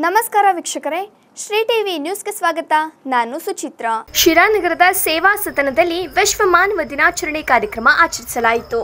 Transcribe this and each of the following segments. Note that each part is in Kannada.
ನಮಸ್ಕಾರ ವೀಕ್ಷಕರೇ ಶ್ರೀ ಟಿವಿ ನ್ಯೂಸ್ಗೆ ಸ್ವಾಗತ ನಾನು ಸುಚಿತ್ರ ಶಿರಾನಗರದ ಸೇವಾ ಸದನದಲ್ಲಿ ವಿಶ್ವ ಮಾನವ ದಿನಾಚರಣೆ ಕಾರ್ಯಕ್ರಮ ಆಚರಿಸಲಾಯಿತು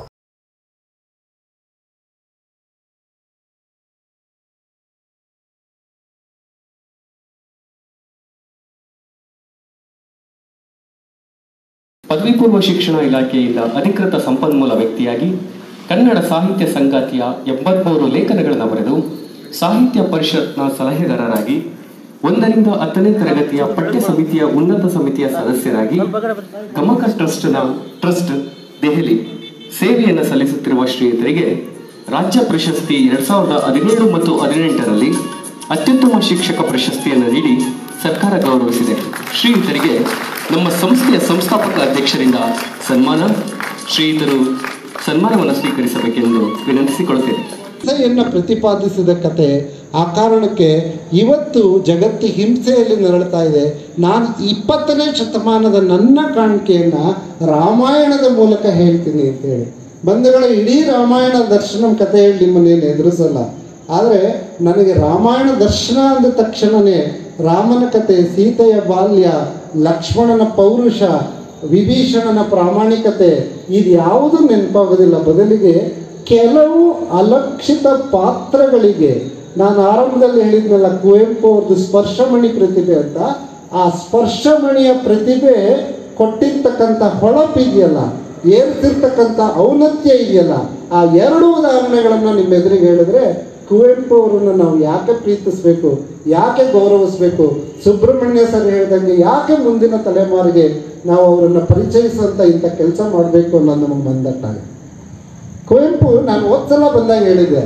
ಪದವಿ ಪೂರ್ವ ಶಿಕ್ಷಣ ಇಲಾಖೆಯಿಂದ ಅಧಿಕೃತ ಸಂಪನ್ಮೂಲ ವ್ಯಕ್ತಿಯಾಗಿ ಕನ್ನಡ ಸಾಹಿತ್ಯ ಸಂಗಾತಿಯ ಎಂಬತ್ಮೂರು ಲೇಖನಗಳನ್ನು ಬರೆದು ಸಾಹಿತ್ಯ ಪರಿಷತ್ನ ಸಲಹೆಗಾರರಾಗಿ ಒಂದರಿಂದ ಹತ್ತನೇ ತರಗತಿಯ ಪಠ್ಯ ಸಮಿತಿಯ ಉನ್ನತ ಸಮಿತಿಯ ಸದಸ್ಯರಾಗಿ ಗಮಕ ಟ್ರಸ್ಟ್ನ ಟ್ರಸ್ಟ್ ದೆಹಲಿ ಸೇವೆಯನ್ನು ಸಲ್ಲಿಸುತ್ತಿರುವ ಶ್ರೀಯುತರಿಗೆ ರಾಜ್ಯ ಪ್ರಶಸ್ತಿ ಎರಡ್ ಸಾವಿರದ ಹದಿನೇಳು ಮತ್ತು ಹದಿನೆಂಟರಲ್ಲಿ ಅತ್ಯುತ್ತಮ ಶಿಕ್ಷಕ ಪ್ರಶಸ್ತಿಯನ್ನು ನೀಡಿ ಸರ್ಕಾರ ಗೌರವಿಸಿದೆ ಶ್ರೀಯುತರಿಗೆ ನಮ್ಮ ಸಂಸ್ಥೆಯ ಸಂಸ್ಥಾಪಕ ಅಧ್ಯಕ್ಷರಿಂದ ಸನ್ಮಾನ ಶ್ರೀಯುತರು ಸನ್ಮಾನವನ್ನು ಸ್ವೀಕರಿಸಬೇಕೆಂದು ವಿನಂತಿಸಿಕೊಳ್ಳುತ್ತೇನೆ ಹಿಂಸೆಯನ್ನು ಪ್ರತಿಪಾದಿಸಿದ ಕತೆ ಆ ಕಾರಣಕ್ಕೆ ಇವತ್ತು ಜಗತ್ತು ಹಿಂಸೆಯಲ್ಲಿ ನರಳ್ತಾ ಇದೆ ನಾನು ಇಪ್ಪತ್ತನೇ ಶತಮಾನದ ನನ್ನ ಕಾಣಿಕೆಯನ್ನು ರಾಮಾಯಣದ ಮೂಲಕ ಹೇಳ್ತೀನಿ ಅಂತ ಹೇಳಿ ಬಂಧುಗಳ ಇಡೀ ರಾಮಾಯಣ ದರ್ಶನ ಕತೆ ಹೇಳಿ ನಿಮ್ಮನ್ನೇನು ಎದುರಿಸಲ್ಲ ಆದರೆ ನನಗೆ ರಾಮಾಯಣ ದರ್ಶನ ಅಂದ ತಕ್ಷಣವೇ ರಾಮನ ಕತೆ ಸೀತೆಯ ಬಾಲ್ಯ ಲಕ್ಷ್ಮಣನ ಪೌರುಷ ವಿಭೀಷಣನ ಪ್ರಾಮಾಣಿಕತೆ ಇದು ಯಾವುದೂ ನೆನಪಾಗೋದಿಲ್ಲ ಬದಲಿಗೆ ಕೆಲವು ಅಲಕ್ಷಿತ ಪಾತ್ರಗಳಿಗೆ ನಾನು ಆರಂಭದಲ್ಲಿ ಹೇಳಿದ್ನಲ್ಲ ಕುವೆಂಪು ಅವ್ರದ್ದು ಸ್ಪರ್ಶಮಣಿ ಪ್ರತಿಭೆ ಅಂತ ಆ ಸ್ಪರ್ಶಮಣಿಯ ಪ್ರತಿಭೆ ಕೊಟ್ಟಿರ್ತಕ್ಕಂಥ ಹೊಳಪಿದೆಯಲ್ಲ ಏರ್ತಿರ್ತಕ್ಕಂಥ ಔನ್ನತ್ಯ ಇದೆಯಲ್ಲ ಆ ಎರಡು ಉದಾಹರಣೆಗಳನ್ನು ನಿಮ್ಮ ಎದುರಿಗೆ ಹೇಳಿದ್ರೆ ಕುವೆಂಪು ಅವರನ್ನು ನಾವು ಯಾಕೆ ಪ್ರೀತಿಸ್ಬೇಕು ಯಾಕೆ ಗೌರವಿಸ್ಬೇಕು ಸುಬ್ರಹ್ಮಣ್ಯ ಸರ್ ಹೇಳ್ದಂಗೆ ಯಾಕೆ ಮುಂದಿನ ತಲೆಮಾರಿಗೆ ನಾವು ಅವರನ್ನು ಪರಿಚಯಿಸುವಂತ ಇಂಥ ಕೆಲಸ ಮಾಡಬೇಕು ಅನ್ನೋದು ನಮಗೆ ಬಂದಟ್ಟಾಗ ಕುವೆಂಪು ನಾನು ಓದ್ಸಲ ಬಂದಾಗ ಹೇಳಿದ್ದೆ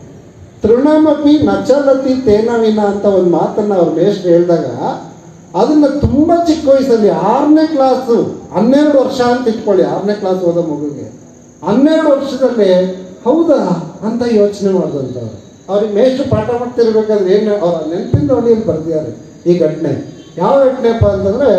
ತೃಣಮಪಿ ನಚಲತಿ ತೇನವಿನ ಅಂತ ಒಂದು ಮಾತನ್ನ ಅವ್ರ ಮೇಷ್ಟ್ರು ಹೇಳಿದಾಗ ಅದನ್ನ ತುಂಬಾ ಚಿಕ್ಕ ವಯಸ್ಸಲ್ಲಿ ಆರನೇ ಕ್ಲಾಸು ಹನ್ನೆರಡು ವರ್ಷ ಅಂತ ಇಟ್ಕೊಳ್ಳಿ ಆರನೇ ಕ್ಲಾಸ್ ಓದೋ ಮಗುಗೆ ಹನ್ನೆರಡು ವರ್ಷದಲ್ಲಿ ಹೌದಾ ಅಂತ ಯೋಚನೆ ಮಾಡಿದಂಥವ್ರು ಅವ್ರಿಗೆ ಮೇಷ್ಟ್ರು ಪಾಠ ಮಾಡ್ತಿರ್ಬೇಕಾದ್ರೆ ಏನು ಅವ್ರ ನೆನಪಿನ ಹೊಣೆಯಲ್ಲಿ ಬರ್ದಿದ್ದಾರೆ ಈ ಘಟನೆ ಯಾವ ಘಟನೆಪ್ಪ ಅಂತಂದ್ರೆ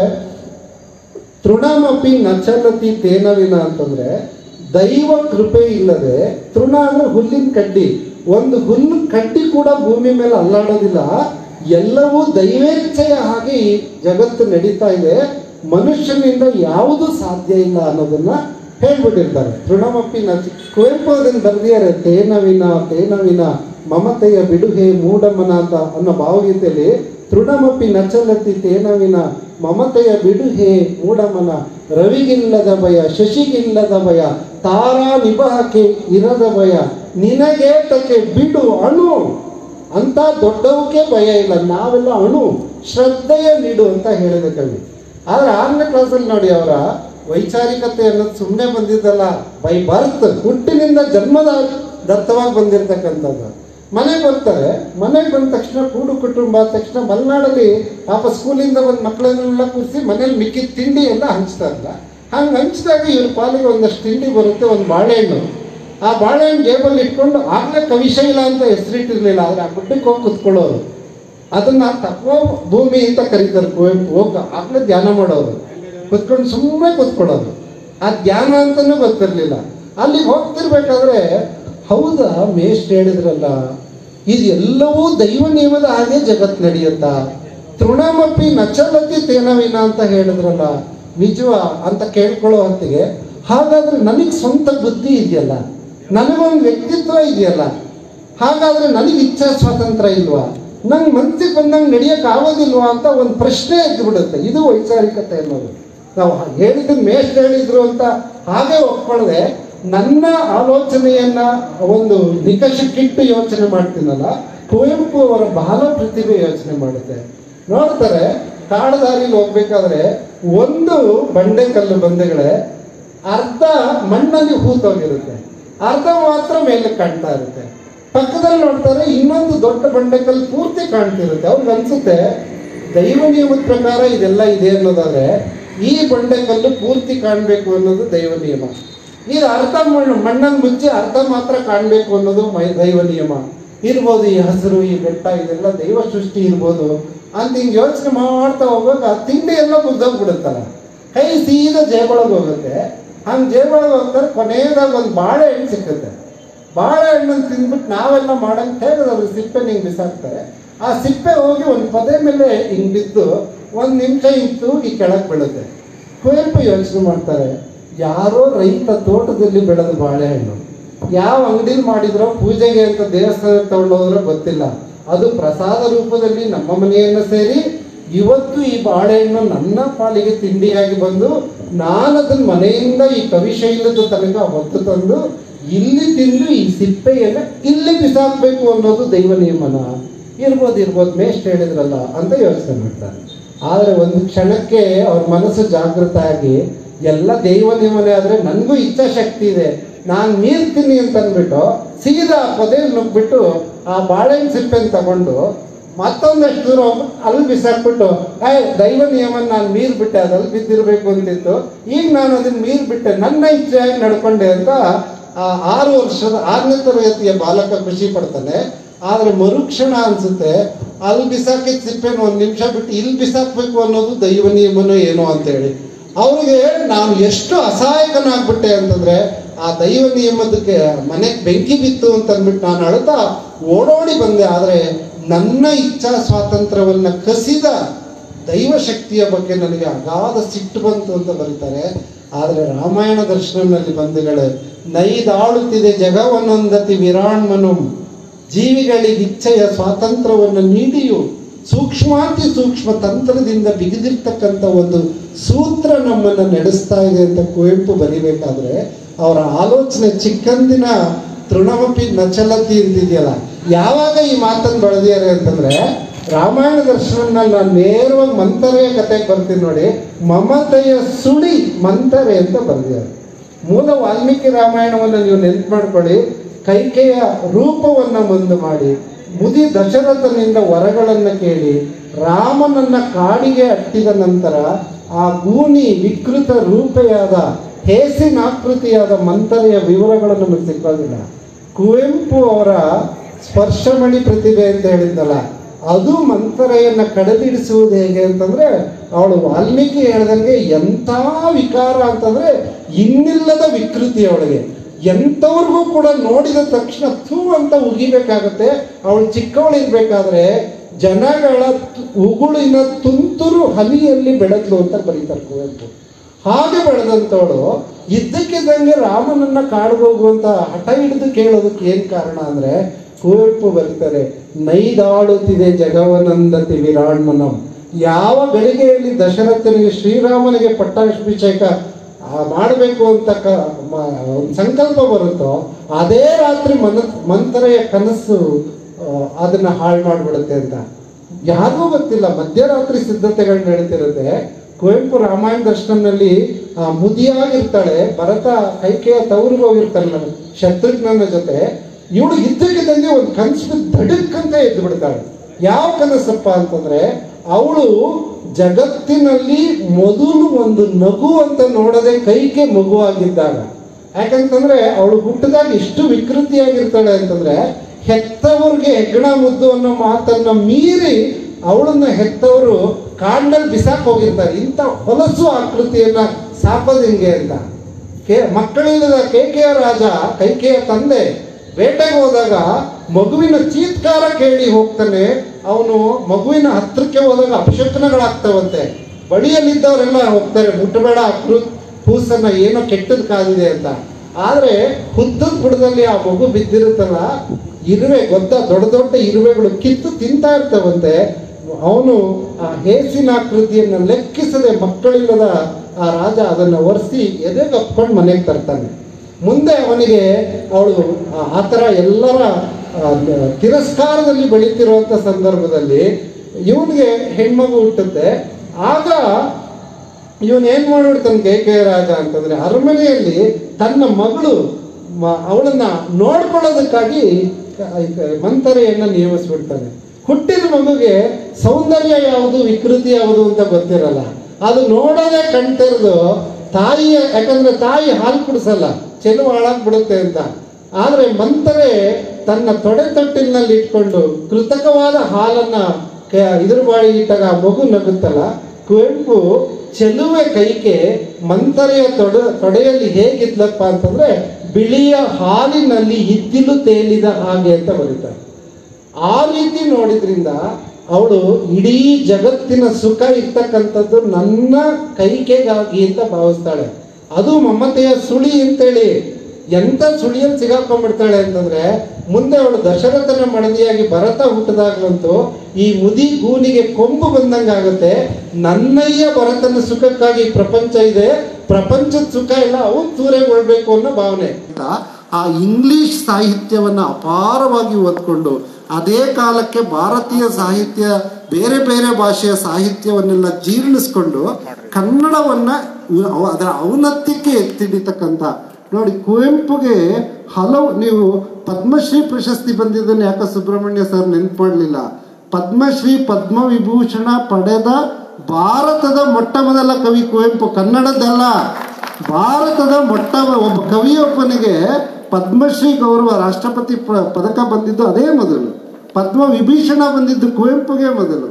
ತೃಣಮಪಿ ನಚಲತಿ ತೇನವಿನ ಅಂತಂದ್ರೆ ದೈವ ಕೃಪೆ ಇಲ್ಲದೆ ತೃಣ ಅಂದ್ರೆ ಹುಲ್ಲಿನ ಕಡ್ಡಿ ಒಂದು ಹುಲ್ಲು ಕಡ್ಡಿ ಕೂಡ ಭೂಮಿ ಮೇಲೆ ಅಲ್ಲಾಡೋದಿಲ್ಲ ಎಲ್ಲವೂ ದೈವೇಚ್ಛೆಯ ಹಾಗೆ ಈ ಜಗತ್ತು ನಡೀತಾ ಇದೆ ಮನುಷ್ಯನಿಂದ ಯಾವುದು ಸಾಧ್ಯ ಇಲ್ಲ ಅನ್ನೋದನ್ನ ಹೇಳ್ಬಿಟ್ಟಿರ್ತಾರೆ ತೃಣಮಪ್ಪಿ ನಚ ಕುವೆಂಪು ಅದನ್ನು ಬರ್ದಿದ್ದಾರೆ ತೇನವಿನ ತೇನವಿನ ಮಮತೆಯ ಬಿಡುಹೆ ಮೂಢಮನಾಥ ಅನ್ನೋ ಭಾವಗೀತೆಯಲ್ಲಿ ತೃಣಮಪ್ಪಿ ನಚಲತಿ ತೇನವಿನ ಮಮತೆಯ ಬಿಡುಹೆ ಮೂಢಮನ ರವಿಗಿಲ್ಲದ ಭಯ ಶಶಿಗಿಲ್ಲದ ಭಯ ತಾರಾ ನಿಭಾಕೆ ಇರದ ಭಯ ನಿನಗೇತಕ್ಕೆ ಬಿಡು ಅಣು ಅಂತ ದೊಡ್ಡವಕ್ಕೆ ಭಯ ಇಲ್ಲ ನಾವೆಲ್ಲ ಅಣು ಶ್ರದ್ಧೆಯ ನೀಡು ಅಂತ ಹೇಳಿದ ಕವಿ ಆದ್ರೆ ಆರನೇ ಕ್ಲಾಸಲ್ಲಿ ನೋಡಿ ಅವರ ವೈಚಾರಿಕತೆ ಅನ್ನೋದು ಸುಮ್ಮನೆ ಬಂದಿದ್ದಲ್ಲ ಬೈ ಬರ್ತ್ ಹುಟ್ಟಿನಿಂದ ಜನ್ಮದ ದತ್ತವಾಗಿ ಬಂದಿರತಕ್ಕಂಥದ್ದು ಮನೆಗೆ ಬರ್ತಾರೆ ಮನೆಗೆ ಬಂದ ತಕ್ಷಣ ಕೂಡು ಕುಟುಂಬ ಆದ ತಕ್ಷಣ ಮಲೆನಾಡಲ್ಲಿ ಪಾಪ ಸ್ಕೂಲಿಂದ ಬಂದು ಮಕ್ಕಳನ್ನೆಲ್ಲ ಕೂರಿಸಿ ಮನೇಲಿ ಮಿಕ್ಕಿದ ತಿಂಡಿ ಎಲ್ಲ ಹಂಚ್ತಾರಲ್ಲ ಹಂಗೆ ಹಂಚಿದಾಗ ಇವ್ರ ಪಾಲಿಗೆ ಒಂದಷ್ಟು ತಿಂಡಿ ಬರುತ್ತೆ ಒಂದು ಬಾಳೆಹಣ್ಣು ಆ ಬಾಳೆಹಣ್ಣು ಜೇಬಲ್ಲಿ ಇಟ್ಕೊಂಡು ಆಗಲೇ ಕವಿಶೈಲ ಅಂತ ಹೆಸರಿಟ್ಟಿರ್ಲಿಲ್ಲ ಆದರೆ ಆ ಗುಡ್ಡಕ್ಕೆ ಹೋಗಿ ಕುತ್ಕೊಳ್ಳೋರು ಅದನ್ನ ತತ್ವ ಭೂಮಿ ಅಂತ ಕರೀತಾರೆ ಕುವೆಂಪು ಹೋಗಿ ಆಗಲೇ ಧ್ಯಾನ ಮಾಡೋರು ಕುತ್ಕೊಂಡು ಸುಮ್ಮನೆ ಕುತ್ಕೊಳ್ಳೋದು ಆ ಧ್ಯಾನ ಅಂತಲೂ ಗೊತ್ತಿರಲಿಲ್ಲ ಅಲ್ಲಿಗೆ ಹೋಗ್ತಿರ್ಬೇಕಾದ್ರೆ ಹೌದಾ ಮೇಷ್ಟ್ ಹೇಳಿದ್ರಲ್ಲ ಇದು ಎಲ್ಲವೂ ದೈವ ನಿಯಮದ ಹಾಗೆ ಜಗತ್ ನಡೆಯುತ್ತಾ ತೃಣಮಪ್ಪಿ ನಚಲತಿ ತೇನವಿನ ಅಂತ ಹೇಳಿದ್ರಲ್ಲ ನಿಜವಾ ಅಂತ ಕೇಳ್ಕೊಳ್ಳೋ ಹೊತ್ತಿಗೆ ಹಾಗಾದ್ರೆ ನನಗೆ ಸ್ವಂತ ಬುದ್ಧಿ ಇದೆಯಲ್ಲ ನನಗೊಂದು ವ್ಯಕ್ತಿತ್ವ ಇದೆಯಲ್ಲ ಹಾಗಾದ್ರೆ ನನಗೆ ಇಚ್ಛಾ ಸ್ವಾತಂತ್ರ್ಯ ಇಲ್ವಾ ನಂಗೆ ಮನಸ್ಸಿಗೆ ಬಂದಂಗೆ ನಡೆಯಕ್ಕೆ ಆಗೋದಿಲ್ವಾ ಅಂತ ಒಂದು ಪ್ರಶ್ನೆ ಎದ್ದು ಬಿಡುತ್ತೆ ಇದು ವೈಚಾರಿಕತೆ ಅನ್ನೋದು ನಾವು ಹೇಳಿದ ಮೇಷ್ಟ್ ಹೇಳಿದ್ರು ಅಂತ ಹಾಗೆ ಒಪ್ಕೊಳ್ಳದೆ ನನ್ನ ಆಲೋಚನೆಯನ್ನ ಒಂದು ನಿಕಷಕ್ಕಿಟ್ಟು ಯೋಚನೆ ಮಾಡ್ತೀನಲ್ಲ ಕುವೆಂಪು ಅವರ ಬಾಲ ಪ್ರತಿಭೆ ಯೋಚನೆ ಮಾಡುತ್ತೆ ನೋಡ್ತಾರೆ ಕಾಡದಾರಿಲಿ ಹೋಗ್ಬೇಕಾದ್ರೆ ಒಂದು ಬಂಡೆಕಲ್ಲು ಬಂದೆಗಳೇ ಅರ್ಧ ಮಣ್ಣಲ್ಲಿ ಹೂತೋಗಿರುತ್ತೆ ಅರ್ಧ ಮಾತ್ರ ಮೇಲೆ ಕಾಣ್ತಾ ಇರುತ್ತೆ ಪಕ್ಕದಲ್ಲಿ ನೋಡ್ತಾರೆ ಇನ್ನೊಂದು ದೊಡ್ಡ ಬಂಡೆಕಲ್ಲು ಪೂರ್ತಿ ಕಾಣ್ತಿರುತ್ತೆ ಅವ್ರಿಗೆ ಅನ್ಸುತ್ತೆ ದೈವ ನಿಯಮದ ಪ್ರಕಾರ ಇದೆಲ್ಲ ಇದೆ ಅನ್ನೋದಾದ್ರೆ ಈ ಬಂಡೆಕಲ್ಲು ಪೂರ್ತಿ ಕಾಣಬೇಕು ಅನ್ನೋದು ದೈವ ನಿಯಮ ಇದು ಅರ್ಧ ಮಣ್ಣು ಮಣ್ಣನ್ನು ಮುಚ್ಚಿ ಅರ್ಧ ಮಾತ್ರ ಕಾಣಬೇಕು ಅನ್ನೋದು ಮೈ ದೈವ ನಿಯಮ ಇರ್ಬೋದು ಈ ಹಸಿರು ಈ ಬೆಟ್ಟ ಇದೆಲ್ಲ ದೈವ ಸೃಷ್ಟಿ ಇರ್ಬೋದು ಅಂತ ಹಿಂಗೆ ಯೋಚನೆ ಮಾಡ್ತಾ ಹೋಗುವಾಗ ತಿಂಡಿ ಎಲ್ಲ ಮುಗ್ದೋಗ್ಬಿಡುತ್ತಲ್ಲ ಕೈ ಸೀದಾ ಜೇಬೊಳಗೆ ಹೋಗುತ್ತೆ ಹಂಗೆ ಜೇಬೊಳಗೆ ಹೋಗ್ತಾರೆ ಕೊನೆಯದಾಗ ಒಂದು ಬಾಳೆಹಣ್ಣು ಸಿಕ್ಕುತ್ತೆ ಬಾಳೆಹಣ್ಣನ್ನು ತಿಂದ್ಬಿಟ್ಟು ನಾವೆಲ್ಲ ಮಾಡಂಗೆ ತೆಗೆದು ಅದ್ರ ಸಿಪ್ಪೆ ಹಿಂಗೆ ಬಿಸಾಕ್ತಾರೆ ಆ ಸಿಪ್ಪೆ ಹೋಗಿ ಒಂದು ಪದೇ ಮೇಲೆ ಹಿಂಗ್ ಬಿದ್ದು ಒಂದು ನಿಮಿಷ ಇತ್ತು ಈ ಕೆಳಗೆ ಬೀಳುತ್ತೆ ಕುವೆಂಪು ಯೋಚನೆ ಮಾಡ್ತಾರೆ ಯಾರೋ ರೈತ ತೋಟದಲ್ಲಿ ಬೆಳೆದ ಬಾಳೆಹಣ್ಣು ಯಾವ ಅಂಗಡಿಲಿ ಮಾಡಿದ್ರೋ ಪೂಜೆಗೆ ಅಂತ ದೇವಸ್ಥಾನಕ್ಕೆ ತಗೊಂಡೋದ್ರೋ ಗೊತ್ತಿಲ್ಲ ಅದು ಪ್ರಸಾದ ರೂಪದಲ್ಲಿ ನಮ್ಮ ಮನೆಯನ್ನು ಸೇರಿ ಇವತ್ತು ಈ ಬಾಳೆಹಣ್ಣು ನನ್ನ ಪಾಲಿಗೆ ತಿಂಡಿಯಾಗಿ ಬಂದು ನಾನು ಅದನ್ನ ಮನೆಯಿಂದ ಈ ಕವಿಶೈಲದ ತನಕ ಹೊತ್ತು ತಂದು ಇಲ್ಲಿ ತಿಂದು ಈ ಸಿಪ್ಪೆಯನ್ನು ಇಲ್ಲಿ ಬಿಸಾಕ್ಬೇಕು ಅನ್ನೋದು ದೈವ ನಿಯಮನ ಇರ್ಬೋದು ಇರ್ಬೋದು ಮೇಷ್ಟ್ ಹೇಳಿದ್ರಲ್ಲ ಅಂತ ಯೋಚನೆ ಮಾಡ್ತಾರೆ ಆದರೆ ಒಂದು ಕ್ಷಣಕ್ಕೆ ಅವ್ರ ಮನಸ್ಸು ಜಾಗೃತ ಆಗಿ ಎಲ್ಲ ದೈವ ನಿಯಮನೆ ಆದರೆ ನನಗೂ ಇಚ್ಛಾಶಕ್ತಿ ಇದೆ ನಾನು ಮೀರ್ತೀನಿ ಅಂತ ಅಂದ್ಬಿಟ್ಟು ಸೀದಾ ಪದೇ ನುಗ್ಬಿಟ್ಟು ಆ ಬಾಳೆಹಣ್ಣು ಸಿಪ್ಪೆನ ತಗೊಂಡು ಮತ್ತೊಂದಷ್ಟು ದೂರ ಹೋಗ್ಬಿಟ್ಟು ಅಲ್ಲಿ ಬಿಸಾಕ್ಬಿಟ್ಟು ಏ ದೈವ ನಿಯಮನ ನಾನು ಮೀರ್ ಬಿಟ್ಟೆ ಅದಲ್ಲಿ ಬಿದ್ದಿರಬೇಕು ಅಂತಿತ್ತು ಈಗ ನಾನು ಅದನ್ನ ಮೀರ್ ಬಿಟ್ಟೆ ನನ್ನ ಇಚ್ಛೆಯಾಗಿ ನಡ್ಕೊಂಡೆ ಅಂತ ಆ ಆರು ವರ್ಷದ ಆರನೇ ತರಗತಿಯ ಬಾಲಕ ಖುಷಿ ಪಡ್ತಾನೆ ಆದ್ರೆ ಮರುಕ್ಷಣ ಅನ್ಸುತ್ತೆ ಅಲ್ಲಿ ಬಿಸಾಕಿದ ಸಿಪ್ಪೆನ ಒಂದು ನಿಮಿಷ ಬಿಟ್ಟು ಇಲ್ಲಿ ಬಿಸಾಕ್ಬೇಕು ಅನ್ನೋದು ದೈವ ನಿಯಮನೋ ಏನೋ ಅಂತೇಳಿ ಅವ್ರಿಗೆ ನಾನು ಎಷ್ಟು ಅಸಹಾಯಕನಾಗ್ಬಿಟ್ಟೆ ಅಂತಂದ್ರೆ ಆ ದೈವ ನಿಯಮದಕ್ಕೆ ಮನೆಗೆ ಬೆಂಕಿ ಬಿತ್ತು ಅಂತ ಅಂದ್ಬಿಟ್ಟು ನಾನು ಅಳ್ತಾ ಓಡೋಡಿ ಬಂದೆ ಆದರೆ ನನ್ನ ಇಚ್ಛಾ ಸ್ವಾತಂತ್ರ್ಯವನ್ನ ಕಸಿದ ದೈವ ಶಕ್ತಿಯ ಬಗ್ಗೆ ನನಗೆ ಅಗಾಧ ಸಿಟ್ಟು ಬಂತು ಅಂತ ಬರೀತಾರೆ ಆದರೆ ರಾಮಾಯಣ ದರ್ಶನದಲ್ಲಿ ಬಂಧುಗಳೇ ನೈದಾಳುತ್ತಿದೆ ಜಗವನ್ನೊಂದತಿ ವಿರಾಣ್ಮನು ಜೀವಿಗಳಿಗೆ ಇಚ್ಛೆಯ ಸ್ವಾತಂತ್ರ್ಯವನ್ನು ನೀಡಿಯೂ ಸೂಕ್ಷ್ಮಾತಿ ಸೂಕ್ಷ್ಮ ತಂತ್ರದಿಂದ ಬಿಗಿದಿರ್ತಕ್ಕಂಥ ಒಂದು ಸೂತ್ರ ನಮ್ಮನ್ನು ನಡೆಸ್ತಾ ಇದೆ ಅಂತ ಕುವೆಂಪು ಬರಿಬೇಕಾದ್ರೆ ಅವರ ಆಲೋಚನೆ ಚಿಕ್ಕಂದಿನ ತೃಣಮಪಿ ನಚಲತಿ ಅಂತಿದೆಯಲ್ಲ ಯಾವಾಗ ಈ ಮಾತನ್ನು ಬೆಳೆದಿದ್ದಾರೆ ಅಂತಂದ್ರೆ ರಾಮಾಯಣ ದರ್ಶನಲ್ಲಿ ನಾನು ನೇರವಾಗಿ ಮಂತರೆಯ ಕತೆಗೆ ಬರ್ತೀನಿ ನೋಡಿ ಮಮತೆಯ ಸುಳಿ ಮಂತರೆ ಅಂತ ಬರೆದಿದ್ದಾರೆ ಮೂಲ ವಾಲ್ಮೀಕಿ ರಾಮಾಯಣವನ್ನು ನೀವು ನೆನ್ಪು ಮಾಡ್ಕೊಳ್ಳಿ ಕೈಕೆಯ ರೂಪವನ್ನು ಮುಂದೆ ಮಾಡಿ ಮುದಿ ದಶರಥನಿಂದ ವರಗಳನ್ನು ಕೇಳಿ ರಾಮನನ್ನ ಕಾಡಿಗೆ ಅಟ್ಟಿದ ನಂತರ ಆ ಗೂನಿ ವಿಕೃತ ರೂಪೆಯಾದ ಹೇಸಿನಾಕೃತಿಯಾದ ಮಂತರೆಯ ವಿವರಗಳು ನಮಗೆ ಸಿಕ್ಕೋದಿಲ್ಲ ಕುವೆಂಪು ಅವರ ಸ್ಪರ್ಶಮಣಿ ಪ್ರತಿಭೆ ಅಂತ ಹೇಳಿದ್ದಲ್ಲ ಅದು ಮಂತರೆಯನ್ನ ಕಡಿದಿಡಿಸುವುದು ಹೇಗೆ ಅಂತಂದ್ರೆ ಅವಳು ವಾಲ್ಮೀಕಿ ಹೇಳ್ದಂಗೆ ಎಂಥ ವಿಕಾರ ಅಂತಂದ್ರೆ ಇನ್ನಿಲ್ಲದ ವಿಕೃತಿ ಅವಳಿಗೆ ಎಂಥವ್ರಿಗೂ ಕೂಡ ನೋಡಿದ ತಕ್ಷಣ ಥೂ ಅಂತ ಉಗಿಬೇಕಾಗತ್ತೆ ಅವಳು ಚಿಕ್ಕವಳಿರ್ಬೇಕಾದ್ರೆ ಜನಗಳ ತು- ಉಗುಳಿನ ತುಂತುರು ಹನಿಯಲ್ಲಿ ಬೆಳೆದ್ಲು ಅಂತ ಬರೀತಾರೆ ಕುವೆಂಪು ಹಾಗೆ ಬೆಳೆದಂಥವಳು ಇದ್ದಕ್ಕಿದ್ದಂಗೆ ರಾಮನನ್ನ ಕಾಡ್ಬೋಗುವಂತ ಹಠ ಹಿಡಿದು ಕೇಳೋದಕ್ಕೆ ಏನ್ ಕಾರಣ ಅಂದ್ರೆ ಕುವೆಂಪು ಬರೀತಾರೆ ನೈದಾಡುತ್ತಿದೆ ಜಗವನಂದತಿ ವಿರಾಣ್ಮನಂ ಯಾವ ಗಳಿಗೆಯಲ್ಲಿ ದಶರಥನಿಗೆ ಶ್ರೀರಾಮನಿಗೆ ಪಟ್ಟಾಭಿಷೇಕ ಮಾಡಬೇಕು ಅಂತ ಕ ಮ- ಒಂದ್ ಸಂಕಲ್ಪ ಬರುತ್ತೋ ಅದೇ ರಾತ್ರಿ ಮನ ಮಂತರೆಯ ಕನಸು ಆ, ಅದನ್ನ ಹಾಳು ಮಾಡಿಬಿಡುತ್ತೆ ಅಂತ ಯಾರಿಗೂ ಗೊತ್ತಿಲ್ಲ ಮಧ್ಯರಾತ್ರಿ ಸಿದ್ಧತೆಗಳು ನಡೀತಿರುತ್ತೆ ಕುವೆಂಪು ರಾಮಾಯಣ ದರ್ಶನದಲ್ಲಿ ಆ, ಮುದಿಯಾಗಿರ್ತಾಳೆ ಭರತ ಕೈಕೆಯ ತವರಿಗೆ ಹೋಗಿರ್ತಾಳೆ ಶತ್ರುಘ್ನನ ಜೊತೆ ಇವಳು ಇದ್ದಕ್ಕಿದ್ದಂಗೆ ಒಂದು ಕನಸು ಬಿದ್ದು ಧಡಕ್ಕಂತ ಎದ್ದು ಬಿಡ್ತಾಳೆ ಯಾವ ಕನಸಪ್ಪ ಅಂತಂದ್ರೆ ಅವಳು ಜಗತ್ತಿನಲ್ಲಿ ಮೊದಲು ಒಂದು ನಗು ಅಂತ ನೋಡದೆ ಕೈಕೆ ಮಗುವಾಗಿದ್ದಾಗ ಯಾಕಂತಂದ್ರೆ ಅವಳು ಹುಟ್ಟಿದಾಗ ಇಷ್ಟು ವಿಕೃತಿಯಾಗಿರ್ತಾಳೆ ಅಂತಂದ್ರೆ ಹೆತ್ತವ್ರಿಗೆ ಹೆಗ್ಗಣ ಮುದ್ದು ಅನ್ನೋ ಮಾತನ್ನ ಮೀರಿ ಅವಳನ್ನ ಹೆತ್ತವರು ಕಾಡಿನಲ್ಲಿ ಬಿಸಾಕ್ ಹೋಗಿರ್ತಾರೆ ಇಂಥ ಹೊಲಸು ಆಕೃತಿಯನ್ನ ಸಾಕೋದು ಹಿಂಗೆ ಅಂತ ಕೆ ಮಕ್ಕಳಿಲ್ಲದ ಕೇಕೆಯ ರಾಜ ಕೈಕೆಯ ತಂದೆ ಬೇಟೆಗೆ ಹೋದಾಗ ಮಗುವಿನ ಚೀತ್ಕಾರ ಕೇಳಿ ಹೋಗ್ತಾನೆ ಅವನು ಮಗುವಿನ ಹತ್ರಕ್ಕೆ ಹೋದಾಗ ಅಪಶಕನಗಳಾಗ್ತಾವಂತೆ ಬಳಿಯಲ್ಲಿದ್ದವರೆಲ್ಲ ಹೋಗ್ತಾರೆ ಮುಟ್ಟಬೇಡ ಕೃ ಕೂಸನ್ನ ಏನೋ ಕೆಟ್ಟದ್ ಕಾದಿದೆ ಅಂತ ಆದ್ರೆ ಹುದ್ದದ ಬುಡದಲ್ಲಿ ಆ ಮಗು ಬಿದ್ದಿರುತ್ತಲ್ಲ ಇರುವೆ ಗೊತ್ತಾ ದೊಡ್ಡ ದೊಡ್ಡ ಇರುವೆಗಳು ಕಿತ್ತು ತಿಂತಾ ಇರ್ತವಂತೆ ಅವನು ಆ ಹೇಸಿನಾಕೃತಿಯನ್ನು ಲೆಕ್ಕಿಸದೆ ಮಕ್ಕಳಿಲ್ಲದ ಆ ರಾಜ ಅದನ್ನು ಒರೆಸಿ ಎದೆಗೆ ಹಪ್ಕೊಂಡು ಮನೆಗೆ ತರ್ತಾನೆ ಮುಂದೆ ಅವನಿಗೆ ಅವಳು ಆ- ಆ ಥರ ಎಲ್ಲರ ಆ, ದ- ತಿರಸ್ಕಾರದಲ್ಲಿ ಬೆಳೀತಿರುವಂಥ ಸಂದರ್ಭದಲ್ಲಿ ಇವನಿಗೆ ಹೆಣ್ಮಗು ಹುಟ್ಟುತ್ತೆ ಆಗ ಇವನ್ ಏನ್ ಮಾಡ್ಬಿಡ್ತಾನೆ ಕೆ ಕೆ ರಾಜ ಅಂತಂದ್ರೆ ಅರಮನೆಯಲ್ಲಿ ತನ್ನ ಮಗಳು ಮ- ಅವಳನ್ನ ನೋಡ್ಕೊಳ್ಳೋದಕ್ಕಾಗಿ ಕ- ಮಂತರೆಯನ್ನ ನೇಮಿಸ್ಬಿಡ್ತಾನೆ ಹುಟ್ಟಿದ ಮಗುಗೆ ಸೌಂದರ್ಯ ಯಾವುದು ವಿಕೃತಿ ಯಾವುದು ಅಂತ ಗೊತ್ತಿರಲ್ಲ ಅದು ನೋಡೋದೇ ಕಣ್ತೆರೆದು ತಾಯಿಯ ಯಾಕಂದ್ರೆ ತಾಯಿ ಹಾಲು ಕುಡಿಸಲ್ಲ ಚೆಲುವು ಹಾಳಾಗ್ಬಿಡುತ್ತೆ ಅಂತ ಆದ್ರೆ ಮಂತರೆ ತನ್ನ ತೊಡೆ ತೊಟ್ಟಿಲಿನಲ್ಲಿ ಇಟ್ಕೊಂಡು ಕೃತಕವಾದ ಹಾಲನ್ನ ಕ- ಇದ್ರ ಬಾಳಿ ಇಟ್ಟಾಗ ಆ ಮಗು ನಗುತ್ತಲ್ಲ ಕುವೆಂಪು ಚೆಲುವೆ ಕೈಗೆ ಮಂತರೆಯ ತೊಡ ತೊಡೆಯಲ್ಲಿ ಹೇಗಿದ್ಲಪ್ಪ ಅಂತಂದ್ರೆ ಬಿಳಿಯ ಹಾಲಿನಲ್ಲಿ ಇದ್ದಿಲು ತೇಲಿದ ಹಾಗೆ ಅಂತ ಬರೀತಾರೆ ಆ ರೀತಿ ನೋಡಿದ್ರಿಂದ ಅವಳು ಇಡೀ ಜಗತ್ತಿನ ಸುಖ ಇರ್ತಕ್ಕಂಥದ್ದು ನನ್ನ ಕೈಕೆಗಾಗಿ ಅಂತ ಭಾವಿಸ್ತಾಳೆ ಅದು ಮಮತೆಯ ಸುಳಿ ಅಂತೇಳಿ ಎಂತ ಸುಳಿಯಲ್ಲಿ ಸಿಗಾಕೊಂಡ್ಬಿಡ್ತಾಳೆ ಅಂತಂದ್ರೆ ಮುಂದೆ ಅವಳು ದಶರಥನ ಮಡದಿಯಾಗಿ ಭರತ ಹುಟ್ಟಿದಾಗ್ಲಂತೂ ಈ ಮುದಿ ಗೂನಿಗೆ ಕೊಂಬು ಬಂದಂಗಾಗುತ್ತೆ ನನ್ನಯ್ಯ ಭರತನ ಸುಖಕ್ಕಾಗಿ ಪ್ರಪಂಚ ಇದೆ ಪ್ರಪಂಚದ ಸುಖ ಎಲ್ಲ ಅವನು ತೂರೆಗೊಳ್ಬೇಕು ಅನ್ನೋ ಭಾವನೆ ಆ ಇಂಗ್ಲಿಷ್ ಸಾಹಿತ್ಯವನ್ನು ಅಪಾರವಾಗಿ ಓದ್ಕೊಂಡು ಅದೇ ಕಾಲಕ್ಕೆ ಭಾರತೀಯ ಸಾಹಿತ್ಯ ಬೇರೆ ಬೇರೆ ಭಾಷೆಯ ಸಾಹಿತ್ಯವನ್ನೆಲ್ಲ ಜೀರ್ಣಿಸ್ಕೊಂಡು ಕನ್ನಡವನ್ನ ಅವ- ಅದರ ಔನ್ನತ್ಯಕ್ಕೆ ಎತ್ತಿಡಿತಕ್ಕಂಥ ನೋಡಿ ಕುವೆಂಪುಗೆ ಹಲವು ನೀವು ಪದ್ಮಶ್ರೀ ಪ್ರಶಸ್ತಿ ಬಂದಿದ್ದನ್ನು ಯಾಕೆ ಸುಬ್ರಹ್ಮಣ್ಯ ಸರ್ ನೆನ್ಪು ಮಾಡಲಿಲ್ಲ ಪದ್ಮಶ್ರೀ ಪದ್ಮವಿಭೂಷಣ ಪಡೆದ ಭಾರತದ ಮೊಟ್ಟ ಮೊದಲ ಕವಿ ಕುವೆಂಪು ಕನ್ನಡದಲ್ಲ ಭಾರತದ ಮೊಟ್ಟ ಒಬ್ಬ ಕವಿಯೊಬ್ಬನಿಗೆ ಪದ್ಮಶ್ರೀ ಗೌರವ ರಾಷ್ಟ್ರಪತಿ ಪ- ಪದಕ ಬಂದಿದ್ದು ಅದೇ ಮೊದಲು ಪದ್ಮ ವಿಭೀಷಣ ಬಂದಿದ್ದು ಕುವೆಂಪುಗೆ ಮೊದಲು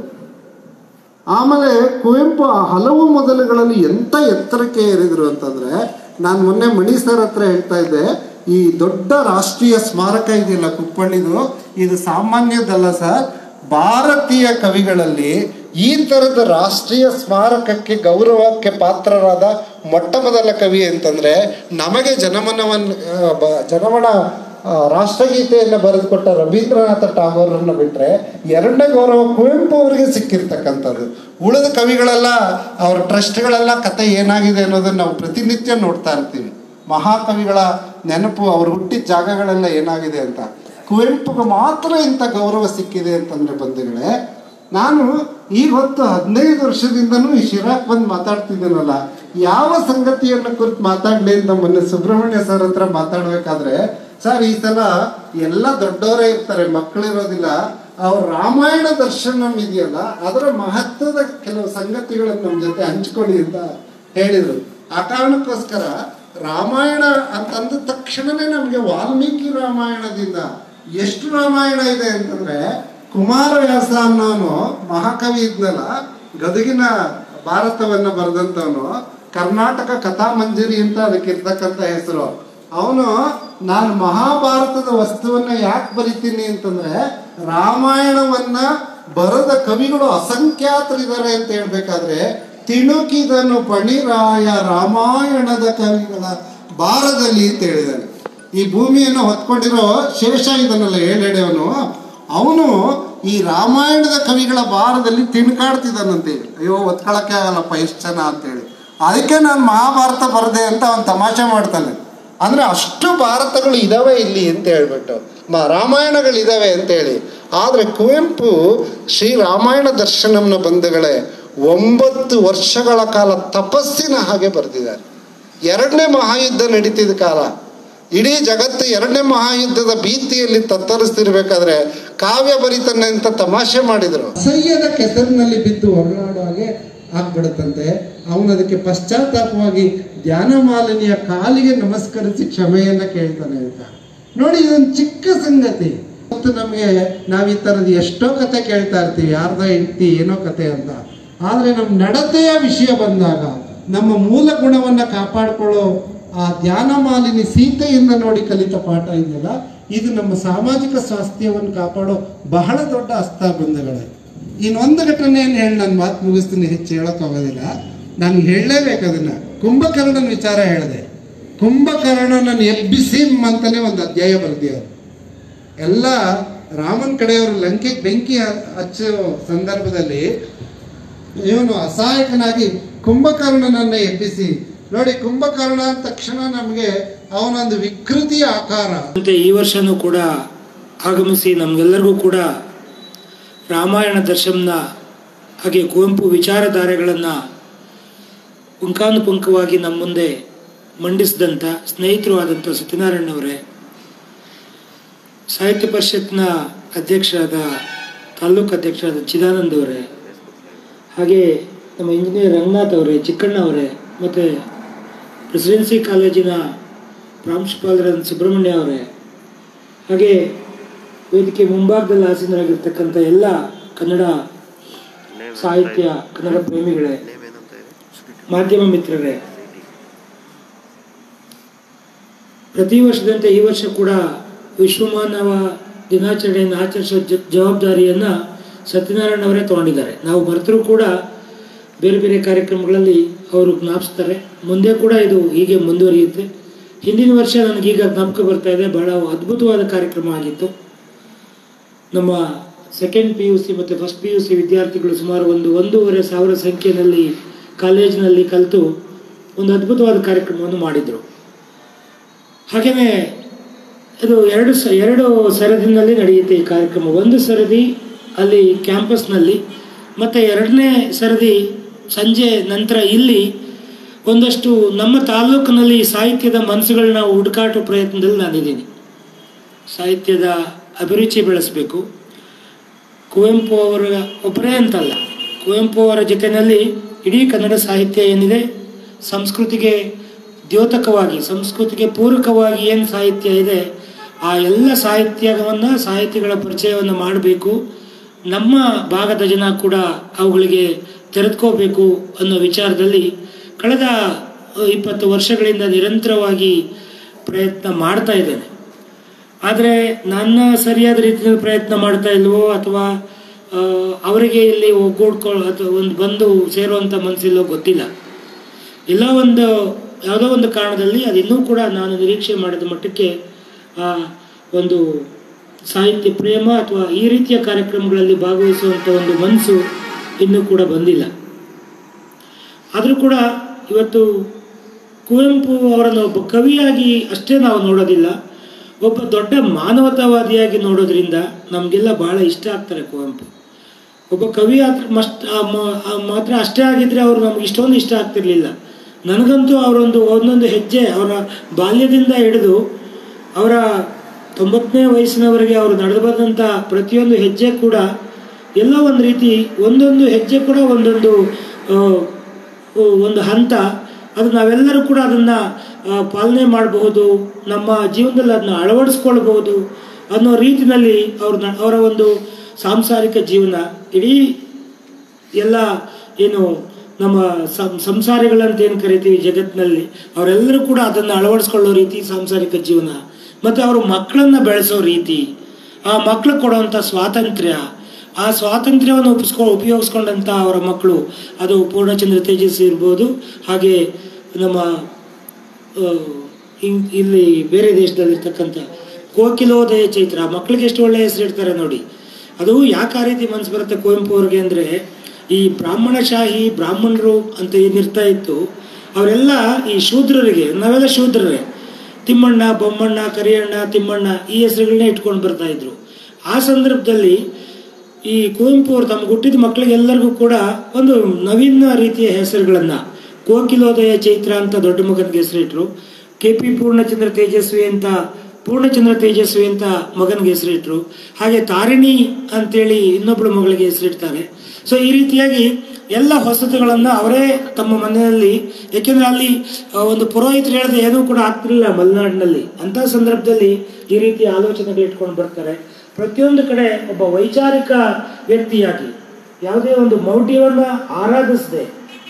ಆಮೇಲೆ ಕುವೆಂಪು ಆ ಹಲವು ಮೊದಲುಗಳಲ್ಲಿ ಎಂತ ಎತ್ತರಕ್ಕೆ ಏರಿದ್ರು ಅಂತಂದ್ರೆ ನಾನು ಮೊನ್ನೆ ಮಣಿ ಸರ್ ಹತ್ರ ಹೇಳ್ತಾ ಇದ್ದೆ ಈ ದೊಡ್ಡ ರಾಷ್ಟ್ರೀಯ ಸ್ಮಾರಕ ಇದೆಯಲ್ಲ ಕುಪ್ಪಳ್ಳಿದು ಇದು ಸಾಮಾನ್ಯದಲ್ಲ ಸರ್ ಭಾರತೀಯ ಕವಿಗಳಲ್ಲಿ ಈ ತರದ ರಾಷ್ಟ್ರೀಯ ಸ್ಮಾರಕಕ್ಕೆ ಗೌರವಕ್ಕೆ ಪಾತ್ರರಾದ ಮೊಟ್ಟ ಮೊದಲ ಕವಿ ಅಂತಂದ್ರೆ ನಮಗೆ ಜನಮನವನ್ ಆ, ಬ- ಜನಮನ ಆ, ರಾಷ್ಟ್ರಗೀತೆಯನ್ನು ಬರೆದುಕೊಟ್ಟ ರವೀಂದ್ರನಾಥ ಟಾಗೋರನ್ನು ಬಿಟ್ರೆ ಎರಡನೇ ಗೌರವ ಕುವೆಂಪು ಅವರಿಗೆ ಸಿಕ್ಕಿರ್ತಕ್ಕಂಥದ್ದು ಉಳಿದ ಕವಿಗಳೆಲ್ಲ ಅವ್ರ ಟ್ರಸ್ಟ್ಗಳೆಲ್ಲ ಕತೆ ಏನಾಗಿದೆ ಅನ್ನೋದನ್ನ ನಾವು ಪ್ರತಿನಿತ್ಯ ನೋಡ್ತಾ ಇರ್ತೀವಿ ಮಹಾಕವಿಗಳ ನೆನಪು ಅವ್ರು ಹುಟ್ಟಿದ ಜಾಗಗಳೆಲ್ಲ ಏನಾಗಿದೆ ಅಂತ ಕುವೆಂಪುಗೆ ಮಾತ್ರ ಇಂಥ ಗೌರವ ಸಿಕ್ಕಿದೆ ಅಂತಂದ್ರೆ ಬಂಧುಗಳೇ ನಾನು ಈಗ ಹೊತ್ತು ಹದಿನೈದು ವರ್ಷದಿಂದನೂ ಈ ಶಿರಾಕ್ ಬಂದು ಮಾತಾಡ್ತಿದ್ದೇನಲ್ಲ ಯಾವ ಸಂಗತಿಯನ್ನು ಕುರಿತು ಮಾತಾಡ್ಲಿ ಅಂತ ಮೊನ್ನೆ ಸುಬ್ರಹ್ಮಣ್ಯ ಸರ್ ಹತ್ರ ಮಾತಾಡ್ಬೇಕಾದ್ರೆ ಸರ್ ಈ ಸಲ ಎಲ್ಲ ದೊಡ್ಡವರೇ ಇರ್ತಾರೆ ಮಕ್ಕಳಿರೋದಿಲ್ಲ ಅವ್ರ ರಾಮಾಯಣ ದರ್ಶನಂ ಇದೆಯಲ್ಲ ಅದರ ಮಹತ್ವದ ಕೆಲವು ರಾಮಾಯಣಗಳನ್ನು ನಮ್ಮ ಜೊತೆ ಹಂಚ್ಕೊಳ್ಳಿ ಅಂತ ಹೇಳಿದರು ಆ ಕಾರಣಕ್ಕೋಸ್ಕರ ರಾಮಾಯಣ ಅಂತಂದ ತಕ್ಷಣನೇ ನಮಗೆ ವಾಲ್ಮೀಕಿ ರಾಮಾಯಣದಿಂದ ಎಷ್ಟು ರಾಮಾಯಣ ಇದೆ ಅಂತಂದ್ರೆ ಕುಮಾರವ್ಯಾಸ ಅನ್ನೋನು ಮಹಾಕವಿ ಇದ್ನಲ್ಲ ಗದಗಿನ ಭಾರತವನ್ನ ಬರೆದಂತವನು ಕರ್ನಾಟಕ ಕಥಾಮಂಜರಿ ಅಂತ ಅದಕ್ಕೆ ಇರ್ತಕ್ಕಂಥ ಹೆಸರು ಅವನು ನಾನು ಮಹಾಭಾರತದ ವಸ್ತುವನ್ನ ಯಾಕೆ ಬರಿತೀನಿ ಅಂತಂದ್ರೆ ರಾಮಾಯಣವನ್ನ ಬರದ ಕವಿಗಳು ಅಸಂಖ್ಯಾತರಿದ್ದಾರೆ ಅಂತ ಹೇಳ್ಬೇಕಾದ್ರೆ ತಿಣುಕಿದನು ಪಣಿರಾಯ ರಾಮಾಯಣದ ಕವಿಗಳ ಬಾರದಲ್ಲಿ ಅಂತ ಹೇಳಿದಾನೆ ಈ ಭೂಮಿಯನ್ನು ಹೊತ್ಕೊಂಡಿರೋ ಶೇಷ ಇದನ್ನಲ್ಲ ಏಳೆಡೆಯವನು ಅವನು ಈ ರಾಮಾಯಣದ ಕವಿಗಳ ಭಾರದಲ್ಲಿ ತಿನ್ಕಾಡ್ತಿದ್ದಾನಂತೇಳಿ ಅಯ್ಯೋ ಒತ್ಕೊಳಕ್ಕೆ ಆಗಲ್ಲಪ್ಪ ಎಷ್ಟು ಜನ ಅಂತೇಳಿ ಅದಕ್ಕೆ ನಾನು ಮಹಾಭಾರತ ಬರದೆ ಅಂತ ಅವನು ತಮಾಷೆ ಮಾಡ್ತಾನೆ ಅಂದ್ರೆ ಅಷ್ಟು ಭಾರತಗಳು ಇದಾವೆ ಇಲ್ಲಿ ಅಂತ ಹೇಳ್ಬಿಟ್ಟು ಮ ರಾಮಾಯಣಗಳಿದಾವೆ ಅಂತೇಳಿ ಆದ್ರೆ ಕುವೆಂಪು ಶ್ರೀ ರಾಮಾಯಣ ದರ್ಶನಂನ ಬಂಧುಗಳೇ ಒಂಬತ್ತು ವರ್ಷಗಳ ಕಾಲ ತಪಸ್ಸಿನ ಹಾಗೆ ಬರೆದಿದ್ದಾರೆ ಎರಡನೇ ಮಹಾಯುದ್ಧ ನಡೀತಿದ್ದ ಕಾಲ ಇಡೀ ಜಗತ್ತು ಎರಡನೇ ಮಹಾಯುದ್ಧದ ಭೀತಿಯಲ್ಲಿ ತತ್ತರಿಸ್ತಿರ್ಬೇಕಾದ್ರೆ ಕಾವ್ಯ ಬರಿತಾನೆ ಅಂತ ತಮಾಷೆ ಮಾಡಿದ್ರು ಅಸಹ್ಯದ ಕೆಸರಿನಲ್ಲಿ ಬಿದ್ದು ಹೊರನಾಡೋ ಹಾಗೆ ಆಗ್ಬಿಡುತ್ತಂತೆ ಅವನು ಅದಕ್ಕೆ ಪಶ್ಚಾತ್ತಾಪವಾಗಿ ಧ್ಯಾನ ಮಾಲಿನಿಯ ಕಾಲಿಗೆ ನಮಸ್ಕರಿಸಿ ಕ್ಷಮೆಯನ್ನ ಕೇಳ್ತಾನೆ ಅಂತ ನೋಡಿ ಇದೊಂದು ಚಿಕ್ಕ ಸಂಗತಿ ಮತ್ತು ನಮಗೆ ನಾವು ಈ ಥರದ ಎಷ್ಟೋ ಕತೆ ಕೇಳ್ತಾ ಇರ್ತೀವಿ ಯಾರ್ದೋ ಹೆಂಡತಿ ಏನೋ ಕತೆ ಅಂತ ಆದ್ರೆ ನಮ್ಮ ನಡತೆಯ ವಿಷಯ ಬಂದಾಗ ನಮ್ಮ ಮೂಲ ಗುಣವನ್ನ ಕಾಪಾಡ್ಕೊಳ್ಳೋ ಆ ಧ್ಯಾನ ಮಾಲಿನಿ ಸೀತೆಯಿಂದ ನೋಡಿ ಕಲಿತ ಪಾಠ ಇದೆಯಲ್ಲ ಇದು ನಮ್ಮ ಸಾಮಾಜಿಕ ಸ್ವಾಸ್ಥ್ಯವನ್ನು ಕಾಪಾಡೋ ಬಹಳ ದೊಡ್ಡ ಅಸ್ತಾಬಂಧಗಳೇ ಇನ್ನೊಂದು ಘಟನೆಯನ್ನು ಹೇಳಿ ನಾನು ಮಾತು ಮುಗಿಸ್ತೀನಿ ಹೆಚ್ಚು ಹೇಳೋಕ್ಕಾಗೋದಿಲ್ಲ ನಾನು ಹೇಳಲೇಬೇಕು ಅದನ್ನ ಕುಂಭಕರ್ಣನ ವಿಚಾರ ಹೇಳಿದೆ ಕುಂಭಕರ್ಣನನ್ನು ಎಬ್ಬಿಸಿ ಅಂತಾನೆ ಒಂದು ಅಧ್ಯಾಯ ಬರೆದಿದ್ದಾರೆ ಎಲ್ಲ ರಾಮನ್ ಕಡೆಯವರು ಲಂಕೆಗೆ ಬೆಂಕಿ ಹ- ಹಚ್ಚೋ ಸಂದರ್ಭದಲ್ಲಿ ಇವನು ಅಸಹಾಯಕನಾಗಿ ಕುಂಭಕರ್ಣನನ್ನ ಎಬ್ಬಿಸಿ ನೋಡಿ ಕುಂಭಕರ್ಣ ಅಂದ ತಕ್ಷಣ ನಮಗೆ ಅವನೊಂದು ವಿಕೃತಿಯ ಆಕಾರ ಮತ್ತೆ ಈ ವರ್ಷನೂ ಕೂಡ ಆಗಮಿಸಿ ನಮಗೆಲ್ಲರಿಗೂ ಕೂಡ ರಾಮಾಯಣ ದರ್ಶನನ ಹಾಗೆ ಕುವೆಂಪು ವಿಚಾರಧಾರೆಗಳನ್ನು ಪುಂಖಾನುಪುಂಖವಾಗಿ ನಮ್ಮ ಮುಂದೆ ಮಂಡಿಸಿದಂಥ ಸ್ನೇಹಿತರು ಆದಂಥ ಸತ್ಯನಾರಾಯಣವರೇ ಸಾಹಿತ್ಯ ಪರಿಷತ್ನ ಅಧ್ಯಕ್ಷರಾದ ತಾಲ್ಲೂಕು ಅಧ್ಯಕ್ಷರಾದ ಚಿದಾನಂದ್ ಅವರೇ ಹಾಗೆ ನಮ್ಮ ಇಂಜಿನಿಯರ್ ರಂಗನಾಥ್ ಅವರೇ ಚಿಕ್ಕಣ್ಣ ಅವರೇ ಮತ್ತು ಪ್ರೆಸಿಡೆನ್ಸಿ ಕಾಲೇಜಿನ ಪ್ರಾಂಶುಪಾಲರಾದ ಸುಬ್ರಹ್ಮಣ್ಯ ಅವರೇ ಹಾಗೆ ವೇದಿಕೆ ಮುಂಭಾಗದಲ್ಲಿ ಆಸೀನರಾಗಿರ್ತಕ್ಕಂಥ ಎಲ್ಲ ಕನ್ನಡ ಸಾಹಿತ್ಯ ಕನ್ನಡ ಪ್ರೇಮಿಗಳೇ ಮಾಧ್ಯಮ ಮಿತ್ರರೇ ಪ್ರತಿ ವರ್ಷದಂತೆ ಈ ವರ್ಷ ಕೂಡ ವಿಶ್ವಮಾನವ ದಿನಾಚರಣೆಯನ್ನು ಆಚರಿಸೋ ಜ- ಜವಾಬ್ದಾರಿಯನ್ನು ಸತ್ಯನಾರಾಯಣ ಅವರೇ ತೊಗೊಂಡಿದ್ದಾರೆ ನಾವು ಮರೆತರೂ ಕೂಡ ಬೇರೆ ಬೇರೆ ಕಾರ್ಯಕ್ರಮಗಳಲ್ಲಿ ಅವರು ಜ್ಞಾಪಿಸ್ತಾರೆ ಮುಂದೆ ಕೂಡ ಇದು ಹೀಗೆ ಮುಂದುವರಿಯುತ್ತೆ ಹಿಂದಿನ ವರ್ಷ ನನಗೀಗ ಜ್ಞಾಪಕ ಬರ್ತಾ ಇದೆ ಬಹಳ ಅದ್ಭುತವಾದ ಕಾರ್ಯಕ್ರಮ ಆಗಿತ್ತು ನಮ್ಮ ಸೆಕೆಂಡ್ ಪಿ ಯು ಸಿ ಮತ್ತು ಫಸ್ಟ್ ಪಿ ಯು ಸಿ ವಿದ್ಯಾರ್ಥಿಗಳು ಸುಮಾರು ಒಂದು ಒಂದೂವರೆ ಸಾವಿರ ಸಂಖ್ಯೆಯಲ್ಲಿ ಕಾಲೇಜಿನಲ್ಲಿ ಕಲಿತು ಒಂದು ಅದ್ಭುತವಾದ ಕಾರ್ಯಕ್ರಮವನ್ನು ಮಾಡಿದರು ಹಾಗೆಯೇ ಇದು ಎರಡು ಸ ಎರಡು ಸರದಿನಲ್ಲಿ ನಡೆಯುತ್ತೆ ಈ ಕಾರ್ಯಕ್ರಮ ಒಂದು ಸರದಿ ಅಲ್ಲಿ ಕ್ಯಾಂಪಸ್ನಲ್ಲಿ ಮತ್ತು ಎರಡನೇ ಸರದಿ ಸಂಜೆ ನಂತರ ಇಲ್ಲಿ ಒಂದಷ್ಟು ನಮ್ಮ ತಾಲೂಕಿನಲ್ಲಿ ಸಾಹಿತ್ಯದ ಮನಸ್ಸುಗಳನ್ನ ಹುಡುಕಾಟೋ ಪ್ರಯತ್ನದಲ್ಲಿ ನಾನಿದ್ದೀನಿ ಸಾಹಿತ್ಯದ ಅಭಿರುಚಿ ಬೆಳೆಸಬೇಕು ಕುವೆಂಪು ಅವರ ಒಬ್ಬರೇ ಅಂತಲ್ಲ ಕುವೆಂಪು ಅವರ ಜೊತೆಯಲ್ಲಿ ಇಡೀ ಕನ್ನಡ ಸಾಹಿತ್ಯ ಏನಿದೆ ಸಂಸ್ಕೃತಿಗೆ ದ್ಯೋತಕವಾಗಿ ಸಂಸ್ಕೃತಿಗೆ ಪೂರಕವಾಗಿ ಏನು ಸಾಹಿತ್ಯ ಇದೆ ಆ ಎಲ್ಲ ಸಾಹಿತ್ಯವನ್ನು ಸಾಹಿತ್ಯಗಳ ಪರಿಚಯವನ್ನು ಮಾಡಬೇಕು ನಮ್ಮ ಭಾಗದ ಜನ ಕೂಡ ಅವುಗಳಿಗೆ ತೆರೆದುಕೋಬೇಕು ಅನ್ನೋ ವಿಚಾರದಲ್ಲಿ ಕಳೆದ ಅಹ್, ಇಪ್ಪತ್ತು ವರ್ಷಗಳಿಂದ ನಿರಂತರವಾಗಿ ಪ್ರಯತ್ನ ಮಾಡ್ತಾ ಇದ್ದೇನೆ ಆದರೆ ನನ್ನ ಸರಿಯಾದ ರೀತಿಯಲ್ಲಿ ಪ್ರಯತ್ನ ಮಾಡ್ತಾ ಇಲ್ವೋ ಅಥವಾ ಆ, ಅವರಿಗೆ ಇಲ್ಲಿ ಒಗ್ಗೂಡ್ಕೊಳ್ಳೋ ಅಥವಾ ಒಂದು ಬಂದು ಸೇರುವಂಥ ಮನಸ್ಸಿಲ್ಲೋ ಗೊತ್ತಿಲ್ಲ ಎಲ್ಲ ಒಂದು ಯಾವುದೋ ಒಂದು ಕಾರಣದಲ್ಲಿ ಅದು ಇನ್ನೂ ಕೂಡ ನಾನು ನಿರೀಕ್ಷೆ ಮಾಡಿದ ಮಟ್ಟಕ್ಕೆ ಆ ಒಂದು ಸಾಹಿತ್ಯ ಪ್ರೇಮ ಅಥವಾ ಈ ರೀತಿಯ ಕಾರ್ಯಕ್ರಮಗಳಲ್ಲಿ ಭಾಗವಹಿಸುವಂಥ ಒಂದು ಮನಸ್ಸು ಇನ್ನೂ ಕೂಡ ಬಂದಿಲ್ಲ ಆದರೂ ಕೂಡ ಇವತ್ತು ಕುವೆಂಪು ಅವರನ್ನು ಒಬ್ಬ ಕವಿಯಾಗಿ ಅಷ್ಟೇ ನಾವು ನೋಡೋದಿಲ್ಲ ಒಬ್ಬ ದೊಡ್ಡ ಮಾನವತಾವಾದಿಯಾಗಿ ನೋಡೋದ್ರಿಂದ ನಮಗೆಲ್ಲ ಬಹಳ ಇಷ್ಟ ಆಗ್ತಾರೆ ಕುವೆಂಪು ಒಬ್ಬ ಕವಿ ಆತ್ರ ಮಸ್ಟ್ ಆ ಮ- ಆ ಮಾತ್ರ ಅಷ್ಟೇ ಆಗಿದ್ರೆ ಅವರು ನಮ್ಗೆ ಇಷ್ಟೊಂದು ಇಷ್ಟ ಆಗ್ತಿರ್ಲಿಲ್ಲ ನನಗಂತೂ ಅವರೊಂದು ಒಂದೊಂದು ಹೆಜ್ಜೆ ಅವರ ಬಾಲ್ಯದಿಂದ ಹಿಡಿದು ಅವರ ತೊಂಬತ್ತನೇ ವಯಸ್ಸಿನವರೆಗೆ ಅವರು ನಡೆದು ಬಂದಂಥ ಪ್ರತಿಯೊಂದು ಹೆಜ್ಜೆ ಕೂಡ ಎಲ್ಲ ಒಂದು ರೀತಿ ಒಂದೊಂದು ಹೆಜ್ಜೆ ಕೂಡ ಒಂದೊಂದು ಆ, ಒಂದು ಹಂತ ಅದು ನಾವೆಲ್ಲರೂ ಕೂಡ ಅದನ್ನು ಪಾಲನೆ ಮಾಡಬಹುದು ನಮ್ಮ ಜೀವನದಲ್ಲಿ ಅದನ್ನ ಅಳವಡಿಸ್ಕೊಳ್ಬಹುದು ಅನ್ನೋ ರೀತಿಯಲ್ಲಿ ಅವ್ರ ನ- ಅವರ ಒಂದು ಸಾಂಸಾರಿಕ ಜೀವನ ಇಡೀ ಎಲ್ಲ ಏನು ನಮ್ಮ ಸಂ ಸಂಸಾರಿಗಳಂತ ಏನು ಕರಿತೀವಿ ಜಗತ್ತಿನಲ್ಲಿ ಅವರೆಲ್ಲರೂ ಕೂಡ ಅದನ್ನು ಅಳವಡಿಸ್ಕೊಳ್ಳೋ ರೀತಿ ಸಾಂಸಾರಿಕ ಜೀವನ ಮತ್ತು ಅವರು ಮಕ್ಕಳನ್ನು ಬೆಳೆಸೋ ರೀತಿ ಆ ಮಕ್ಕಳು ಕೊಡುವಂಥ ಸ್ವಾತಂತ್ರ್ಯ ಆ ಸ್ವಾತಂತ್ರ್ಯವನ್ನು ಉಪಿಸ್ಕೊ ಉಪಯೋಗಿಸ್ಕೊಂಡಂಥ ಅವರ ಮಕ್ಕಳು ಅದು ಪೂರ್ಣಚಂದ್ರ ತೇಜಸ್ವಿ ಇರ್ಬೋದು ಹಾಗೆ ನಮ್ಮ ಆ, ಇನ್- ಇಲ್ಲಿ ಬೇರೆ ದೇಶದಲ್ಲಿರ್ತಕ್ಕಂಥ ಕೋಕಿಲೋದಯ ಚೈತ್ರ ಮಕ್ಕಳಿಗೆ ಎಷ್ಟು ಒಳ್ಳೆಯ ಹೆಸರು ಇಡ್ತಾರೆ ನೋಡಿ ಅದು ಯಾಕೆ ಆ ರೀತಿ ಮನಸ್ಸು ಬರುತ್ತೆ ಕುವೆಂಪು ಅವ್ರಿಗೆ ಅಂದರೆ ಈ ಬ್ರಾಹ್ಮಣಶಾಹಿ ಬ್ರಾಹ್ಮಣರು ಅಂತ ಏನಿರ್ತಾ ಇತ್ತು ಅವರೆಲ್ಲ ಈ ಶೂದ್ರರಿಗೆ ನಾವೆಲ್ಲ ಶೂದ್ರರೇ ತಿಮ್ಮಣ್ಣ ಬೊಮ್ಮಣ್ಣ ಕರಿಯಣ್ಣ ತಿಮ್ಮಣ್ಣ ಈ ಹೆಸರುಗಳನ್ನೇ ಇಟ್ಕೊಂಡು ಬರ್ತಾ ಇದ್ರು ಆ ಸಂದರ್ಭದಲ್ಲಿ ಈ ಕುವೆಂಪು ಅವರು ತಮ್ಮ ಹುಟ್ಟಿದ ಮಕ್ಕಳಿಗೆಲ್ಲರಿಗೂ ಕೂಡ ಒಂದು ನವೀನ ರೀತಿಯ ಹೆಸರುಗಳನ್ನು ಕೋಕಿಲೋದಯ ಚೈತ್ರ ಅಂತ ದೊಡ್ಡ ಮಗನಿಗೆ ಹೆಸರಿಟ್ರು ಕೆ ಪಿ ಪೂರ್ಣಚಂದ್ರ ತೇಜಸ್ವಿ ಅಂತ ಪೂರ್ಣಚಂದ್ರ ತೇಜಸ್ವಿ ಅಂತ ಮಗನಿಗೆ ಹೆಸರಿಟ್ರು ಹಾಗೆ ತಾರಿಣಿ ಅಂತೇಳಿ ಇನ್ನೊಬ್ಬಳು ಮಗಳಿಗೆ ಹೆಸರಿಡ್ತಾರೆ ಸೊ ಈ ರೀತಿಯಾಗಿ ಎಲ್ಲ ಹೊಸತುಗಳನ್ನು ಅವರೇ ತಮ್ಮ ಮನೆಯಲ್ಲಿ ಏಕೆಂದರೆ ಅಲ್ಲಿ ಆ, ಒಂದು ಪುರೋಹಿತರು ಹೇಳಿದ್ರೆ ಏನೂ ಕೂಡ ಆಗ್ತಿರಲಿಲ್ಲ ಮಲೆನಾಡಿನಲ್ಲಿ ಅಂಥ ಸಂದರ್ಭದಲ್ಲಿ ಈ ರೀತಿಯ ಆಲೋಚನೆಗಳು ಇಟ್ಕೊಂಡು ಬರ್ತಾರೆ ಪ್ರತಿಯೊಂದು ಕಡೆ ಒಬ್ಬ ವೈಚಾರಿಕ ವ್ಯಕ್ತಿಯಾಗಿ ಯಾವುದೇ ಒಂದು ಮೌಢ್ಯವನ್ನು ಆರಾಧಿಸದೆ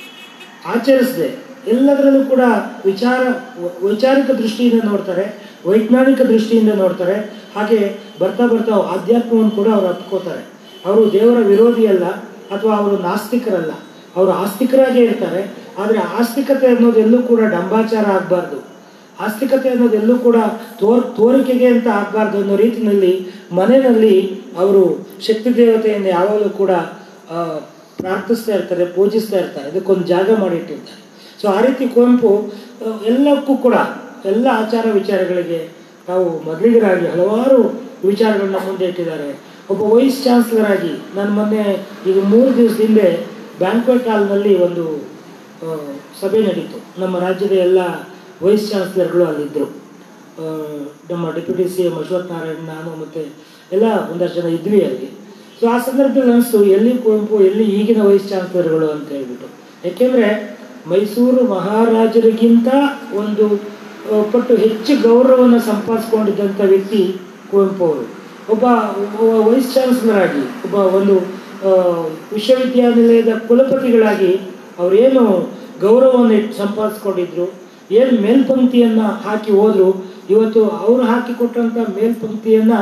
ಆಚರಿಸದೆ ಎಲ್ಲದರಲ್ಲೂ ಕೂಡ ವಿಚಾರ ವ- ವೈಚಾರಿಕ ದೃಷ್ಟಿಯಿಂದ ನೋಡ್ತಾರೆ ವೈಜ್ಞಾನಿಕ ದೃಷ್ಟಿಯಿಂದ ನೋಡ್ತಾರೆ ಹಾಗೆ ಬರ್ತಾ ಬರ್ತಾ ಆಧ್ಯಾತ್ಮವನ್ನು ಕೂಡ ಅವರು ಅಪ್ಕೋತಾರೆ ಅವರು ದೇವರ ವಿರೋಧಿ ಅಲ್ಲ ಅಥವಾ ಅವರು ನಾಸ್ತಿಕರಲ್ಲ ಅವರು ಆಸ್ತಿಕರಾಗೇ ಇರ್ತಾರೆ ಆದರೆ ಆಸ್ತಿಕತೆ ಅನ್ನೋದು ಎಲ್ಲೂ ಕೂಡ ಡಂಬಾಚಾರ ಆಗಬಾರ್ದು ಆಸ್ತಿಕತೆ ಅನ್ನೋದೆಲ್ಲೂ ಕೂಡ ತೋರ್ ತೋರಿಕೆಗೆ ಅಂತ ಆಗಬಾರ್ದು ಅನ್ನೋ ರೀತಿಯಲ್ಲಿ ಮನೆಯಲ್ಲಿ ಅವರು ಶಕ್ತಿ ದೇವತೆಯನ್ನು ಯಾವಾಗಲೂ ಕೂಡ ಆ, ಪ್ರಾರ್ಥಿಸ್ತಾ ಇರ್ತಾರೆ ಪೂಜಿಸ್ತಾ ಇರ್ತಾರೆ ಇದಕ್ಕೊಂದು ಜಾಗ ಮಾಡಿಟ್ಟಿರ್ತಾರೆ ಸೊ ಆ ರೀತಿ ಕುವೆಂಪು ಆ, ಎಲ್ಲಕ್ಕೂ ಕೂಡ ಎಲ್ಲ ಆಚಾರ ವಿಚಾರಗಳಿಗೆ ತಾವು ಮೊದಲಿಗರಾಗಿ ಹಲವಾರು ವಿಚಾರಗಳನ್ನ ಮುಂದೆ ಇಟ್ಟಿದ್ದಾರೆ ಒಬ್ಬ ವೈಸ್ ಚಾನ್ಸಲರ್ ಆಗಿ ನಾನು ಮೊನ್ನೆ ಈಗ ಮೂರು ದಿವಸ ಹಿಂದೆ ಬ್ಯಾಂಕ್ವೆಟ್ ಹಾಲ್ನಲ್ಲಿ ಒಂದು ಆ, ಸಭೆ ನಡೀತು ನಮ್ಮ ರಾಜ್ಯದ ಎಲ್ಲ ವೈಸ್ ಚಾನ್ಸಲರ್ಗಳು ಅಲ್ಲಿದ್ದರು ಆ, ನಮ್ಮ deputy C M Ashwath Narayan ನಾನು ಮತ್ತು ಎಲ್ಲ ಒಂದಷ್ಟು ಜನ ಇದ್ವಿ ಅಲ್ಲಿ ಸೊ ಆ ಸಂದರ್ಭದಲ್ಲಿ ಅನಿಸ್ತು ಎಲ್ಲಿ ಕುವೆಂಪು ಎಲ್ಲಿ ಈಗಿನ ವೈಸ್ ಚಾನ್ಸಲರ್ಗಳು ಅಂತ ಹೇಳ್ಬಿಟ್ಟು ಯಾಕೆಂದರೆ ಮೈಸೂರು ಮಹಾರಾಜರಿಗಿಂತ ಒಂದು ಆ, ಪಟ್ಟು ಹೆಚ್ಚು ಗೌರವವನ್ನು ಸಂಪಾದಿಸ್ಕೊಂಡಿದ್ದಂಥ ವ್ಯಕ್ತಿ ಕುವೆಂಪು ಅವರು ಒಬ್ಬ ಒಬ್ಬ ವೈಸ್ ಚಾನ್ಸಲರ್ ಆಗಿ ಒಬ್ಬ ಒಂದು ಆ, ವಿಶ್ವವಿದ್ಯಾನಿಲಯದ ಕುಲಪತಿಗಳಾಗಿ ಅವರೇನು ಗೌರವವನ್ನು ಇಟ್ಟು ಸಂಪಾದಿಸ್ಕೊಂಡಿದ್ರು ಏನು ಮೇಲ್ಪಂಕ್ತಿಯನ್ನು ಹಾಕಿ ಹೋದ್ರು ಇವತ್ತು ಅವರು ಹಾಕಿಕೊಟ್ಟಂಥ ಮೇಲ್ಪಂಕ್ತಿಯನ್ನು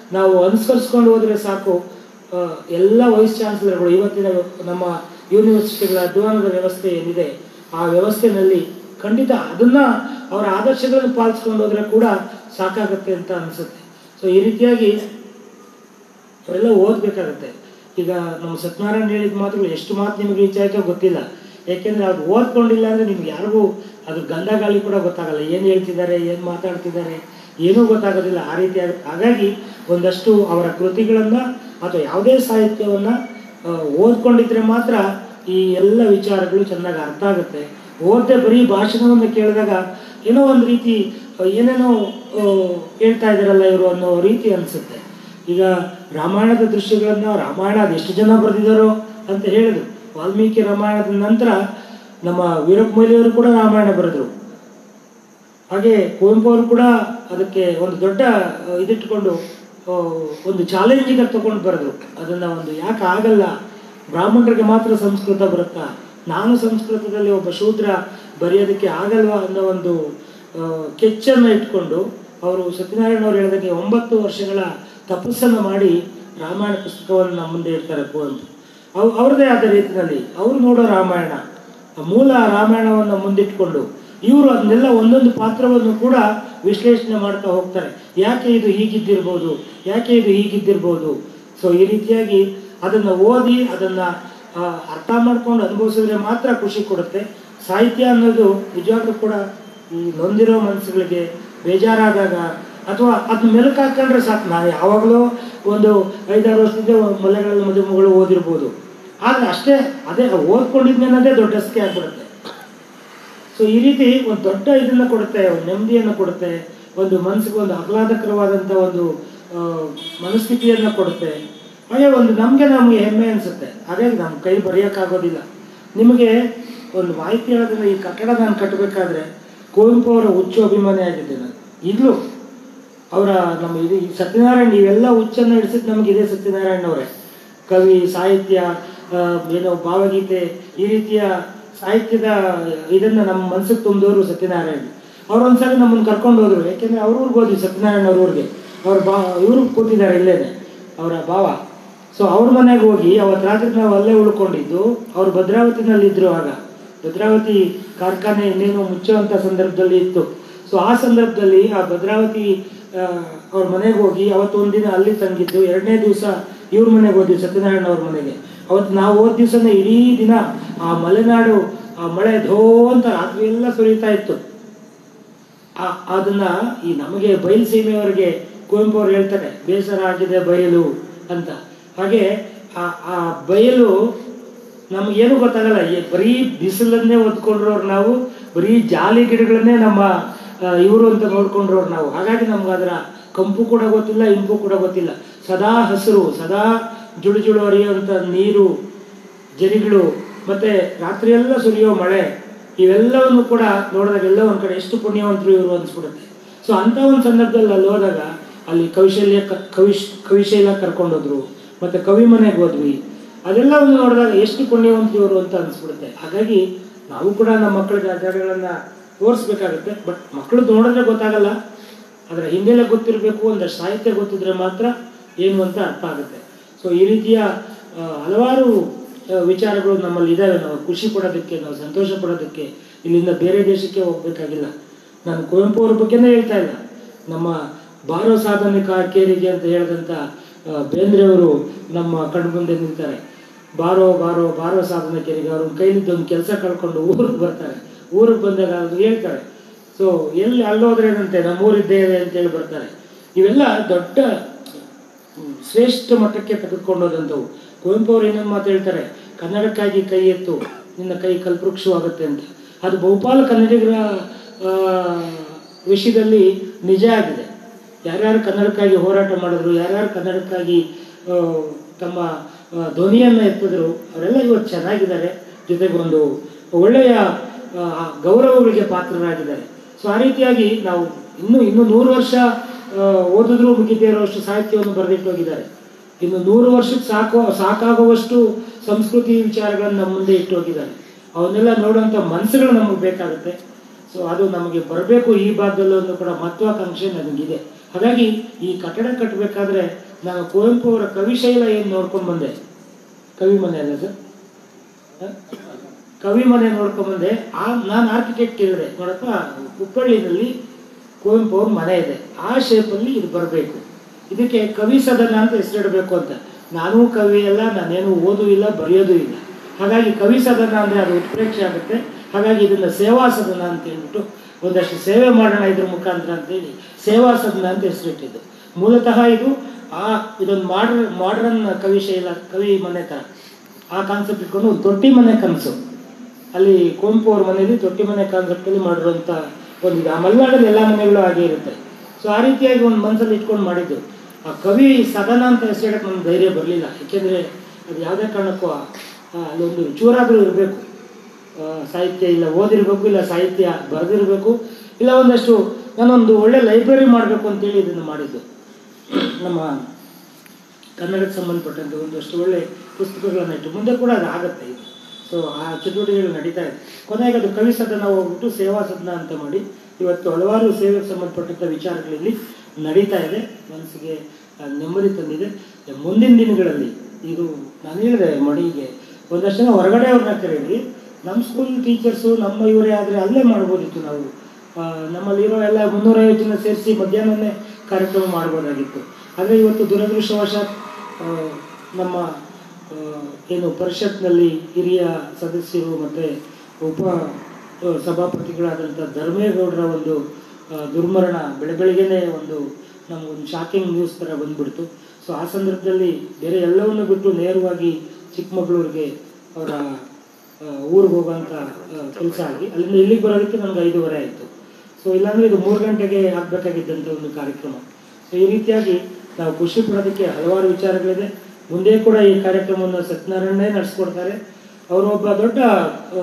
ನಾವು ಅನುಸರಿಸ್ಕೊಂಡು ಹೋದರೆ ಸಾಕು ಆ, ಎಲ್ಲ ವೈಸ್ ಚಾನ್ಸಲರ್ಗಳು ಇವತ್ತಿನ ನಮ್ಮ ಯೂನಿವರ್ಸಿಟಿಗಳ ಅಧ್ವಾನದ ವ್ಯವಸ್ಥೆ ಏನಿದೆ ಆ ವ್ಯವಸ್ಥೆನಲ್ಲಿ ಖಂಡಿತ ಅದನ್ನ ಅವರ ಆದರ್ಶಗಳನ್ನು ಪಾಲಿಸ್ಕೊಂಡು ಹೋದ್ರೆ ಕೂಡ ಸಾಕಾಗತ್ತೆ ಅಂತ ಅನಿಸುತ್ತೆ ಸೊ ಈ ರೀತಿಯಾಗಿ ಅವೆಲ್ಲ ಓದಬೇಕಾಗತ್ತೆ ಈಗ ನಮ್ಮ ಸತ್ಯನಾರಾಯಣ ಹೇಳಿದ ಮಾತುಗಳು ಎಷ್ಟು ಮಾತು ನಿಮಗೆ ರೀಚ್ ಆಯ್ತೋ ಗೊತ್ತಿಲ್ಲ ಯಾಕೆಂದ್ರೆ ಅದು ಓದ್ಕೊಂಡಿಲ್ಲ ಅಂದ್ರೆ ನಿಮ್ಗೆ ಯಾರಿಗೂ ಅದು ಗಂಧ ಗಾಳಿ ಕೂಡ ಗೊತ್ತಾಗಲ್ಲ ಏನು ಹೇಳ್ತಿದ್ದಾರೆ ಏನು ಮಾತಾಡ್ತಿದ್ದಾರೆ ಏನೂ ಗೊತ್ತಾಗೋದಿಲ್ಲ ಆ ರೀತಿ ಆಗ- ಹಾಗಾಗಿ ಒಂದಷ್ಟು ಅವರ ಕೃತಿಗಳನ್ನ ಅಥವಾ ಯಾವುದೇ ಸಾಹಿತ್ಯವನ್ನ ಆ, ಓದ್ಕೊಂಡಿದ್ರೆ ಮಾತ್ರ ಈ ಎಲ್ಲ ವಿಚಾರಗಳು ಚೆನ್ನಾಗಿ ಅರ್ಥ ಆಗುತ್ತೆ ಓದದೆ ಬರೀ ಭಾಷಣವನ್ನು ಕೇಳಿದಾಗ ಏನೋ ಒಂದು ರೀತಿ ಆ, ಏನೇನೋ ಆ, ಹೇಳ್ತಾ ಇದ್ದಾರಲ್ಲ ಇವರು ಅನ್ನೋ ರೀತಿ ಅನಿಸುತ್ತೆ ಈಗ ರಾಮಾಯಣದ ದೃಶ್ಯಗಳನ್ನ ರಾಮಾಯಣ ಅದೆಷ್ಟು ಜನ ಬರೆದಿದ್ದಾರೋ ಅಂತ ಹೇಳಿದ್ರು ವಾಲ್ಮೀಕಿ ರಾಮಾಯಣದ ನಂತರ ನಮ್ಮ ವೀರಪ್ಪ ಮೊಯ್ಲಿಯವರು ಕೂಡ ರಾಮಾಯಣ ಬರೆದ್ರು ಹಾಗೆ ಕುವೆಂಪು ಅವರು ಕೂಡ ಅದಕ್ಕೆ ಒಂದು ದೊಡ್ಡ ಆ, ಇದಿಟ್ಕೊಂಡು ಆ, ಒಂದು ಚಾಲೆಂಜಿಗೆ ತಗೊಂಡು ಬರೆದ್ರು ಅದನ್ನ ಒಂದು ಯಾಕೆ ಆಗಲ್ಲ ಬ್ರಾಹ್ಮಣರಿಗೆ ಮಾತ್ರ ಸಂಸ್ಕೃತ ಬರುತ್ತಾ ನಾನು ಸಂಸ್ಕೃತದಲ್ಲಿ ಒಬ್ಬ ಶೂದ್ರ ಬರೆಯೋದಕ್ಕೆ ಆಗಲ್ವಾ ಅನ್ನೋ ಒಂದು ಆ, ಕೆಚ್ಚನ್ನು ಇಟ್ಕೊಂಡು ಅವರು ಸತ್ಯನಾರಾಯಣ ಅವರು ಹೇಳಿದಾಗೆ ಒಂಬತ್ತು ವರ್ಷಗಳ ತಪಸ್ಸನ್ನು ಮಾಡಿ ರಾಮಾಯಣ ಪುಸ್ತಕವನ್ನು ನಮ್ಮ ಮುಂದೆ ಇಡ್ತಾರೆ ಕುವೆಂಪು ಅವ್ ಅವ್ರದ್ದೇ ಆದ ರೀತಿಯಲ್ಲಿ ಅವರು ನೋಡೋ ರಾಮಾಯಣ ಆ ಮೂಲ ರಾಮಾಯಣವನ್ನು ಮುಂದಿಟ್ಕೊಂಡು ಇವರು ಅದನ್ನೆಲ್ಲ ಒಂದೊಂದು ಪಾತ್ರವನ್ನು ಕೂಡ ವಿಶ್ಲೇಷಣೆ ಮಾಡ್ತಾ ಹೋಗ್ತಾರೆ ಯಾಕೆ ಇದು ಹೀಗಿದ್ದಿರ್ಬೋದು ಯಾಕೆ ಇದು ಹೀಗಿದ್ದಿರ್ಬೋದು ಸೊ ಈ ರೀತಿಯಾಗಿ ಅದನ್ನು ಓದಿ ಅದನ್ನು ಅರ್ಥ ಮಾಡ್ಕೊಂಡು ಅನುಭವಿಸಿದ್ರೆ ಮಾತ್ರ ಖುಷಿ ಕೊಡುತ್ತೆ ಸಾಹಿತ್ಯ ಅನ್ನೋದು ನಿಜವಾಗ್ಲೂ ಕೂಡ ಈ ನೊಂದಿರೋ ಮನಸ್ಸುಗಳಿಗೆ ಬೇಜಾರಾದಾಗ ಅಥವಾ ಅದನ್ನ ಮೆಲುಕು ಹಾಕೊಂಡ್ರೆ ಸಾಕು ನಾನು ಯಾವಾಗಲೂ ಒಂದು ಐದಾರು ವರ್ಷದಿಂದ ಮಲೆಗಳಲ್ಲಿ ಮದುಮಗಳು ಓದಿರ್ಬೋದು ಆದರೆ ಅಷ್ಟೇ ಅದೇ ಓದ್ಕೊಂಡಿದ್ಮೇಲೆ ದೊಡ್ಡ ಅಸ್ಕೆ ಆಗ್ಬಿಡುತ್ತೆ ಸೊ ಈ ರೀತಿ ಒಂದು ದೊಡ್ಡ ಇದನ್ನ ಕೊಡುತ್ತೆ ಒಂದು ನೆಮ್ಮದಿಯನ್ನು ಕೊಡುತ್ತೆ ಒಂದು ಮನಸ್ಸಿಗೆ ಒಂದು ಆಹ್ಲಾದಕರವಾದಂಥ ಒಂದು ಆ, ಮನಸ್ಥಿತಿಯನ್ನು ಕೊಡುತ್ತೆ ಹಾಗೆ ಒಂದು ನಮಗೆ ನಮಗೆ ಹೆಮ್ಮೆ ಅನಿಸುತ್ತೆ ಹಾಗಾಗಿ ನಮ್ಮ ಕೈ ಬರೆಯೋಕ್ಕಾಗೋದಿಲ್ಲ ನಿಮಗೆ ಒಂದು ಮಾಹಿತಿ ಹೇಳೋದ್ರಿಂದ ಈ ಕಟ್ಟಡ ನಾನು ಕಟ್ಟಬೇಕಾದ್ರೆ ಕುವೆಂಪು ಅವರ ಹುಚ್ಚು ಅಭಿಮಾನಿ ಆಗಿದ್ದೆ ನಾನು ಈಗಲೂ ಅವರ ನಮ್ಮ ಇದು ಈ ಸತ್ಯನಾರಾಯಣ ಇವೆಲ್ಲ ಹುಚ್ಚನ್ನು ಹಿಡಿಸಿದ್ದು ನಮಗೆ ಇದೇ ಸತ್ಯನಾರಾಯಣ ಅವರೇ ಕವಿ ಸಾಹಿತ್ಯ ಆ, ಏನೋ ಭಾವಗೀತೆ ಈ ರೀತಿಯ ಸಾಹಿತ್ಯದ ಇದನ್ನ ನಮ್ಮ ಮನಸ್ಸಿಗೆ ತುಂಬಿದವರು ಸತ್ಯನಾರಾಯಣ ಅವ್ರು ಒಂದ್ಸಲ ನಮ್ಮನ್ನು ಕರ್ಕೊಂಡು ಹೋದ್ರು ಯಾಕೆಂದ್ರೆ ಅವ್ರ ಊರಿಗೆ ಹೋದ್ವಿ ಸತ್ಯನಾರಾಯಣ ಅವ್ರ ಊರಿಗೆ ಅವ್ರ ಬಾ ಇವರು ಕೂತಿದ್ದಾರೆ ಇಲ್ಲೇನೆ ಅವರ ಭಾವ ಸೊ ಅವ್ರ ಮನೆಗೆ ಹೋಗಿ ಅವತ್ತು ರಾತ್ರಿ ನಾವು ಅಲ್ಲೇ ಉಳ್ಕೊಂಡಿದ್ದು ಅವ್ರು ಭದ್ರಾವತಿನಲ್ಲಿ ಇದ್ರು ಆಗ ಭದ್ರಾವತಿ ಕಾರ್ಖಾನೆ ಇನ್ನೇನು ಮುಚ್ಚುವಂಥ ಸಂದರ್ಭದಲ್ಲಿ ಇತ್ತು ಸೊ ಆ ಸಂದರ್ಭದಲ್ಲಿ ಆ ಭದ್ರಾವತಿ ಆ, ಅವ್ರ ಮನೆಗೆ ಹೋಗಿ ಅವತ್ತು ಒಂದಿನ ಅಲ್ಲಿ ತಂಗಿದ್ದು ಎರಡನೇ ದಿವಸ ಇವ್ರ ಮನೆಗೆ ಹೋದ್ವಿ ಸತ್ಯನಾರಾಯಣ ಅವ್ರ ಮನೆಗೆ ಅವತ್ತು ನಾವು ಹೋದ ದಿವಸನೇ ಇಡೀ ದಿನ ಆ ಮಲೆನಾಡು ಆ ಮಳೆ ಧೋ ಅಂತ ರಾತ್ರಿ ಎಲ್ಲ ಸುರಿತಾ ಇತ್ತು ಆ- ಅದನ್ನ ಈ ನಮಗೆ ಬಯಲು ಸೀಮೆಯವರಿಗೆ ಕುವೆಂಪು ಅವ್ರು ಹೇಳ್ತಾರೆ ಬೇಸರ ಆಗಿದೆ ಬಯಲು ಅಂತ ಹಾಗೆ ಆ ಆ ಬಯಲು ನಮಗೇನು ಗೊತ್ತಾಗಲ್ಲ ಈ ಬರೀ ಬಿಸಿಲನ್ನೇ ಒದ್ಕೊಂಡ್ರೋರು ನಾವು ಬರೀ ಜಾಲಿ ಗಿಡಗಳನ್ನೇ ನಮ್ಮ ಇವರು ಅಂತ ನೋಡ್ಕೊಂಡ್ರೋರು ನಾವು ಹಾಗಾಗಿ ನಮ್ಗೆ ಅದರ ಕಂಪು ಕೂಡ ಗೊತ್ತಿಲ್ಲ ಇಂಪು ಕೂಡ ಗೊತ್ತಿಲ್ಲ ಸದಾ ಹಸಿರು ಸದಾ ಜುಳು ಜುಳು ಹರಿಯುವಂಥ ನೀರು ಜರಿಗಳು ಮತ್ತೆ ರಾತ್ರಿಯೆಲ್ಲ ಸುರಿಯೋ ಮಳೆ ಇವೆಲ್ಲವನ್ನು ಕೂಡ ನೋಡಿದಾಗ ಎಲ್ಲ ಒಂದ್ ಕಡೆ ಎಷ್ಟು ಪುಣ್ಯವಂತರು ಇವರು ಅನ್ಸ್ಬಿಡುತ್ತೆ ಸೊ ಅಂತ ಒಂದು ಸಂದರ್ಭದಲ್ಲಿ ಅಲ್ಲಿ ಹೋದಾಗ ಅಲ್ಲಿ ಕೌಶಲ್ಯ ಕ- ಕವಿಶ್ ಕವಿಶೈಲ ಕರ್ಕೊಂಡೋದ್ರು ಮತ್ತೆ ಕವಿ ಮನೆಗೆ ಹೋದ್ವಿ ಅದೆಲ್ಲವನ್ನು ನೋಡಿದಾಗ ಎಷ್ಟು ಪುಣ್ಯವಂತರು ಇವರು ಅಂತ ಅನ್ಸ್ಬಿಡುತ್ತೆ ಹಾಗಾಗಿ ನಾವು ಕೂಡ ನಮ್ಮ ಮಕ್ಕಳಿಗೆ ಆ ಜಾಗಗಳನ್ನ ತೋರಿಸ್ಬೇಕಾಗುತ್ತೆ ಬಟ್ ಮಕ್ಕಳು ನೋಡಿದ್ರೆ ಗೊತ್ತಾಗಲ್ಲ ಅದರ ಹಿಂದೆಲ್ಲ ಗೊತ್ತಿರಬೇಕು ಒಂದಷ್ಟು ಸಾಹಿತ್ಯ ಗೊತ್ತಿದ್ರೆ ಮಾತ್ರ ಏನು ಅಂತ ಅರ್ಥ ಆಗುತ್ತೆ ಸೊ ಈ ರೀತಿಯ ಆ, ಹಲವಾರು ಆ, ವಿಚಾರಗಳು ನಮ್ಮಲ್ಲಿ ಇದ್ದಾವೆ ನಾವು ಖುಷಿ ಪಡೋದಕ್ಕೆ ನಾವು ಸಂತೋಷ ಪಡೋದಕ್ಕೆ ಇಲ್ಲಿಂದ ಬೇರೆ ದೇಶಕ್ಕೆ ಹೋಗ್ಬೇಕಾಗಿಲ್ಲ ನಾನು ಕುವೆಂಪು ಅವ್ರ ಬಗ್ಗೆನೇ ಹೇಳ್ತಾ ಇಲ್ಲ ನಮ್ಮ ಬಾರೋ ಸಾಧನೆ ಕೇರಿಗೆ ಅಂತ ಹೇಳಿದಂಥ ಆ, ಬೇಂದ್ರೆಯವರು ನಮ್ಮ ಕಣ್ಮುಂದೆ ನಿಲ್ತಾರೆ ಬಾರೋ ಬಾರೋ ಬಾರೋ ಸಾಧನ ಕೇರಿಗೆ ಅವ್ರ ಕೈಲಿದ್ದ ಒಂದು ಕೆಲಸ ಕಳ್ಕೊಂಡು ಊರಿಗೆ ಬರ್ತಾರೆ ಊರಿಗೆ ಬಂದಾಗ ಅದು ಹೇಳ್ತಾರೆ ಸೊ ಎಲ್ಲಿ ಅಲ್ಲೋದ್ರೇನಂತೆ ನಮ್ಮೂರಿದ್ದೇ ಇದೆ ಅಂತೇಳಿ ಬರ್ತಾರೆ ಇವೆಲ್ಲ ದೊಡ್ಡ ಹ್ಮ್, ಶ್ರೇಷ್ಠ ಮಟ್ಟಕ್ಕೆ ತೆಗೆದುಕೊಂಡೋದಂಥವು ಕುವೆಂಪು ಅವರು ಏನೊಂದು ಮಾತು ಹೇಳ್ತಾರೆ ಕನ್ನಡಕ್ಕಾಗಿ ಕೈ ಎತ್ತು ನಿನ್ನ ಕೈ ಕಲ್ಪವೃಕ್ಷವಾಗುತ್ತೆ ಅಂತ ಅದು ಬಹುಪಾಲು ಕನ್ನಡಿಗರ ಆ, ವಿಷಯದಲ್ಲಿ ನಿಜ ಆಗಿದೆ ಯಾರ್ಯಾರು ಕನ್ನಡಕ್ಕಾಗಿ ಹೋರಾಟ ಮಾಡಿದ್ರು ಯಾರ್ಯಾರು ಕನ್ನಡಕ್ಕಾಗಿ ಆ, ತಮ್ಮ ಆ, ಧ್ವನಿಯನ್ನು ಎತ್ತಿದ್ರು ಅವರೆಲ್ಲ ಇವತ್ತು ಚೆನ್ನಾಗಿದ್ದಾರೆ ಜೊತೆಗೆ ಒಂದು ಒಳ್ಳೆಯ ಆ, ಗೌರವಗಳಿಗೆ ಪಾತ್ರರಾಗಿದ್ದಾರೆ ಸೊ ಆ ರೀತಿಯಾಗಿ ನಾವು ಇನ್ನೂ ಇನ್ನೂ ನೂರು ವರ್ಷ ಆ, ಓದಿದ್ರು ಮುಗಿದೇ ಇರುವಷ್ಟು ಸಾಹಿತ್ಯವನ್ನು ಬರೆದಿಟ್ಟು ಹೋಗಿದ್ದಾರೆ ಇನ್ನು ನೂರು ವರ್ಷಕ್ಕೆ ಸಾಕೋ ಸಾಕಾಗುವಷ್ಟು ಸಂಸ್ಕೃತಿ ವಿಚಾರಗಳನ್ನು ನಮ್ಮ ಮುಂದೆ ಇಟ್ಟು ಹೋಗಿದ್ದಾರೆ ಅವನ್ನೆಲ್ಲ ನೋಡುವಂಥ ಮನಸ್ಸುಗಳು ನಮಗೆ ಬೇಕಾಗುತ್ತೆ ಸೊ ಅದು ನಮಗೆ ಬರಬೇಕು ಈ ಭಾಗದಲ್ಲೂ ಕೂಡ ಮಹತ್ವಾಕಾಂಕ್ಷೆ ನನಗಿದೆ ಹಾಗಾಗಿ ಈ ಕಟ್ಟಡ ಕಟ್ಟಬೇಕಾದ್ರೆ ನಾನು ಕುವೆಂಪು ಅವರ ಕವಿಶೈಲ ಏನು ನೋಡ್ಕೊಂಡು ಬಂದೆ ಕವಿ ಮನೆ ಅಲ್ಲ ಸರ್ ಹ? ಕವಿ ಮನೆ ನೋಡ್ಕೊಂಡು ಬಂದೆ ಆ ನಾನು ಆರ್ಕಿಟೆಕ್ಟ್ ಕೇಳಿದೆ ನೋಡಪ್ಪ ಹುಬ್ಬಳ್ಳಿನಲ್ಲಿ ಕುವೆಂಪು ಅವ್ರ ಮನೆ ಇದೆ ಆ ಶೇಪಲ್ಲಿ ಇದು ಬರಬೇಕು ಇದಕ್ಕೆ ಕವಿ ಸದನ ಅಂತ ಹೆಸರಿಡಬೇಕು ಅಂತ ನಾನೂ ಕವಿ ಅಲ್ಲ ನಾನೇನು ಓದೂ ಇಲ್ಲ ಬರೆಯೋದು ಇಲ್ಲ ಹಾಗಾಗಿ ಕವಿ ಸದನ ಅಂದರೆ ಅದು ಉತ್ಪ್ರೇಕ್ಷೆ ಆಗುತ್ತೆ ಹಾಗಾಗಿ ಇದನ್ನ ಸೇವಾ ಸದನ ಅಂತ ಹೇಳ್ಬಿಟ್ಟು ಒಂದಷ್ಟು ಸೇವೆ ಮಾಡೋಣ ಇದ್ರ ಮುಖಾಂತರ ಅಂತೇಳಿ ಸೇವಾ ಸದನ ಅಂತ ಹೆಸರಿಟ್ಟಿದ್ದು ಮೂಲತಃ ಇದು ಆ ಇದೊಂದು ಮಾಡ್ರ ಮಾಡ್ರನ್ ಕವಿಶೈಲ ಕವಿ ಮನೆ ಥರ ಆ ಕಾನ್ಸೆಪ್ಟ್ ಇಟ್ಕೊಂಡು ಒಂದು ತೊಟ್ಟಿ ಮನೆ ಕನಸು ಅಲ್ಲಿ ಕುವೆಂಪು ಅವ್ರ ಮನೆಯಲ್ಲಿ ತೊಟ್ಟಿ ಮನೆ ಕಾನ್ಸೆಪ್ಟಲ್ಲಿ ಮಾಡಿರುವಂಥ ಒಂದು ಆ ಮಲೆನಾಡಲ್ಲಿ ಎಲ್ಲ ಮನೆಗಳು ಹಾಗೆ ಇರುತ್ತೆ ಸೊ ಆ ರೀತಿಯಾಗಿ ಒಂದು ಮನಸ್ಸಲ್ಲಿ ಇಟ್ಕೊಂಡು ಮಾಡಿದ್ದು ಆ ಕವಿ ಸದನ ಅಂತ ಹೆಸರಿಡಕ್ಕೆ ನಮ್ಗೆ ಧೈರ್ಯ ಬರಲಿಲ್ಲ ಏಕೆಂದರೆ ಅದು ಯಾವುದೇ ಕಾರಣಕ್ಕೂ ಆ- ಆ ಅಲ್ಲೊಂದು ಚೂರಾದರೂ ಇರಬೇಕು ಸಾಹಿತ್ಯ ಇಲ್ಲ ಓದಿರಬೇಕು ಇಲ್ಲ ಸಾಹಿತ್ಯ ಬರೆದಿರಬೇಕು ಇಲ್ಲ ಒಂದಷ್ಟು ನಾನೊಂದು ಒಳ್ಳೆ ಲೈಬ್ರರಿ ಮಾಡಬೇಕು ಅಂತೇಳಿ ಇದನ್ನು ಮಾಡಿದ್ದು ನಮ್ಮ ಕನ್ನಡಕ್ಕೆ ಸಂಬಂಧಪಟ್ಟಂತೆ ಒಂದಷ್ಟು ಒಳ್ಳೆ ಪುಸ್ತಕಗಳನ್ನು ಇಟ್ಟು ಮುಂದೆ ಕೂಡ ಅದು ಆಗುತ್ತೆ ಇದು ಸೊ ಆ ಚಟುವಟಿಕೆಗಳು ನಡೀತಾ ಇದೆ ಕೊನೆಗೆ ಅದು ಕವಿ ಸದನ ಹೋಗ್ಬಿಟ್ಟು ಸೇವಾ ಸದನ ಅಂತ ಮಾಡಿ ಇವತ್ತು ಹಲವಾರು ಸೇವೆಗೆ ಸಂಬಂಧಪಟ್ಟಂಥ ವಿಚಾರಗಳಲ್ಲಿ ನಡೀತಾ ಇದೆ ಮನಸ್ಸಿಗೆ ಆ, ನೆಮ್ಮದಿ ತಂದಿದೆ ಮುಂದಿನ ದಿನಗಳಲ್ಲಿ ಇದು ನಾನು ಹೇಳಿದೆ ಮಣಿಗೆ ಒಂದಷ್ಟು ಜನ ಹೊರಗಡೆ ಅವ್ರನ್ನ ಕರೀರಿ ನಮ್ಮ ಸ್ಕೂಲ್ ಟೀಚರ್ಸು ನಮ್ಮ ಇವರೇ ಆದರೆ ಅಲ್ಲೇ ಮಾಡ್ಬೋದಿತ್ತು ನಾವು ಆ, ನಮ್ಮಲ್ಲಿರೋ ಎಲ್ಲ ಮುನ್ನೂರೈವತ್ತು ಜನ ಸೇರಿಸಿ ಮಧ್ಯಾಹ್ನನೇ ಕಾರ್ಯಕ್ರಮ ಮಾಡ್ಬೋದಾಗಿತ್ತು ಆದರೆ ಇವತ್ತು ದುರದೃಷ್ಟವಶಾತ್ ಆ, ನಮ್ಮ ಆ, ಏನು ಪರಿಷತ್ನಲ್ಲಿ ಹಿರಿಯ ಸದಸ್ಯರು ಮತ್ತು ಉಪ ಆ, ಸಭಾಪತಿಗಳಾದಂಥ ಧರ್ಮೇಗೌಡರ ಒಂದು ಆ, ದುರ್ಮರಣ ಬೆಳೆ ಬೆಳಿಗ್ಗೆನೇ ಒಂದು ನಮಗೊಂದು ಶಾಕಿಂಗ್ ನ್ಯೂಸ್ ಥರ ಬಂದ್ಬಿಡ್ತು ಸೊ ಆ ಸಂದರ್ಭದಲ್ಲಿ ಬೇರೆ ಎಲ್ಲವನ್ನೂ ಬಿಟ್ಟು ನೇರವಾಗಿ ಚಿಕ್ಕಮಗಳೂರಿಗೆ ಅವರ ಊರಿಗೆ ಹೋಗೋಂಥ ಕೆಲಸ ಆಗಿ ಅಲ್ಲಿಂದ ಇಲ್ಲಿಗೆ ಬರೋದಕ್ಕೆ ನನಗೆ ಐದೂವರೆ ಆಯಿತು ಸೊ ಇಲ್ಲಾಂದರೆ ಇದು ಮೂರು ಗಂಟೆಗೆ ಆಗಬೇಕಾಗಿದ್ದಂಥ ಒಂದು ಕಾರ್ಯಕ್ರಮ ಸೊ ಈ ರೀತಿಯಾಗಿ ನಾವು ಖುಷಿ ಪಡೋದಕ್ಕೆ ಹಲವಾರು ವಿಚಾರಗಳಿದೆ ಮುಂದೆ ಕೂಡ ಈ ಕಾರ್ಯಕ್ರಮವನ್ನು ಸತ್ಯನಾರಾಯಣನೇ ನಡೆಸ್ಕೊಡ್ತಾರೆ ಅವರು ಒಬ್ಬ ದೊಡ್ಡ ಆ,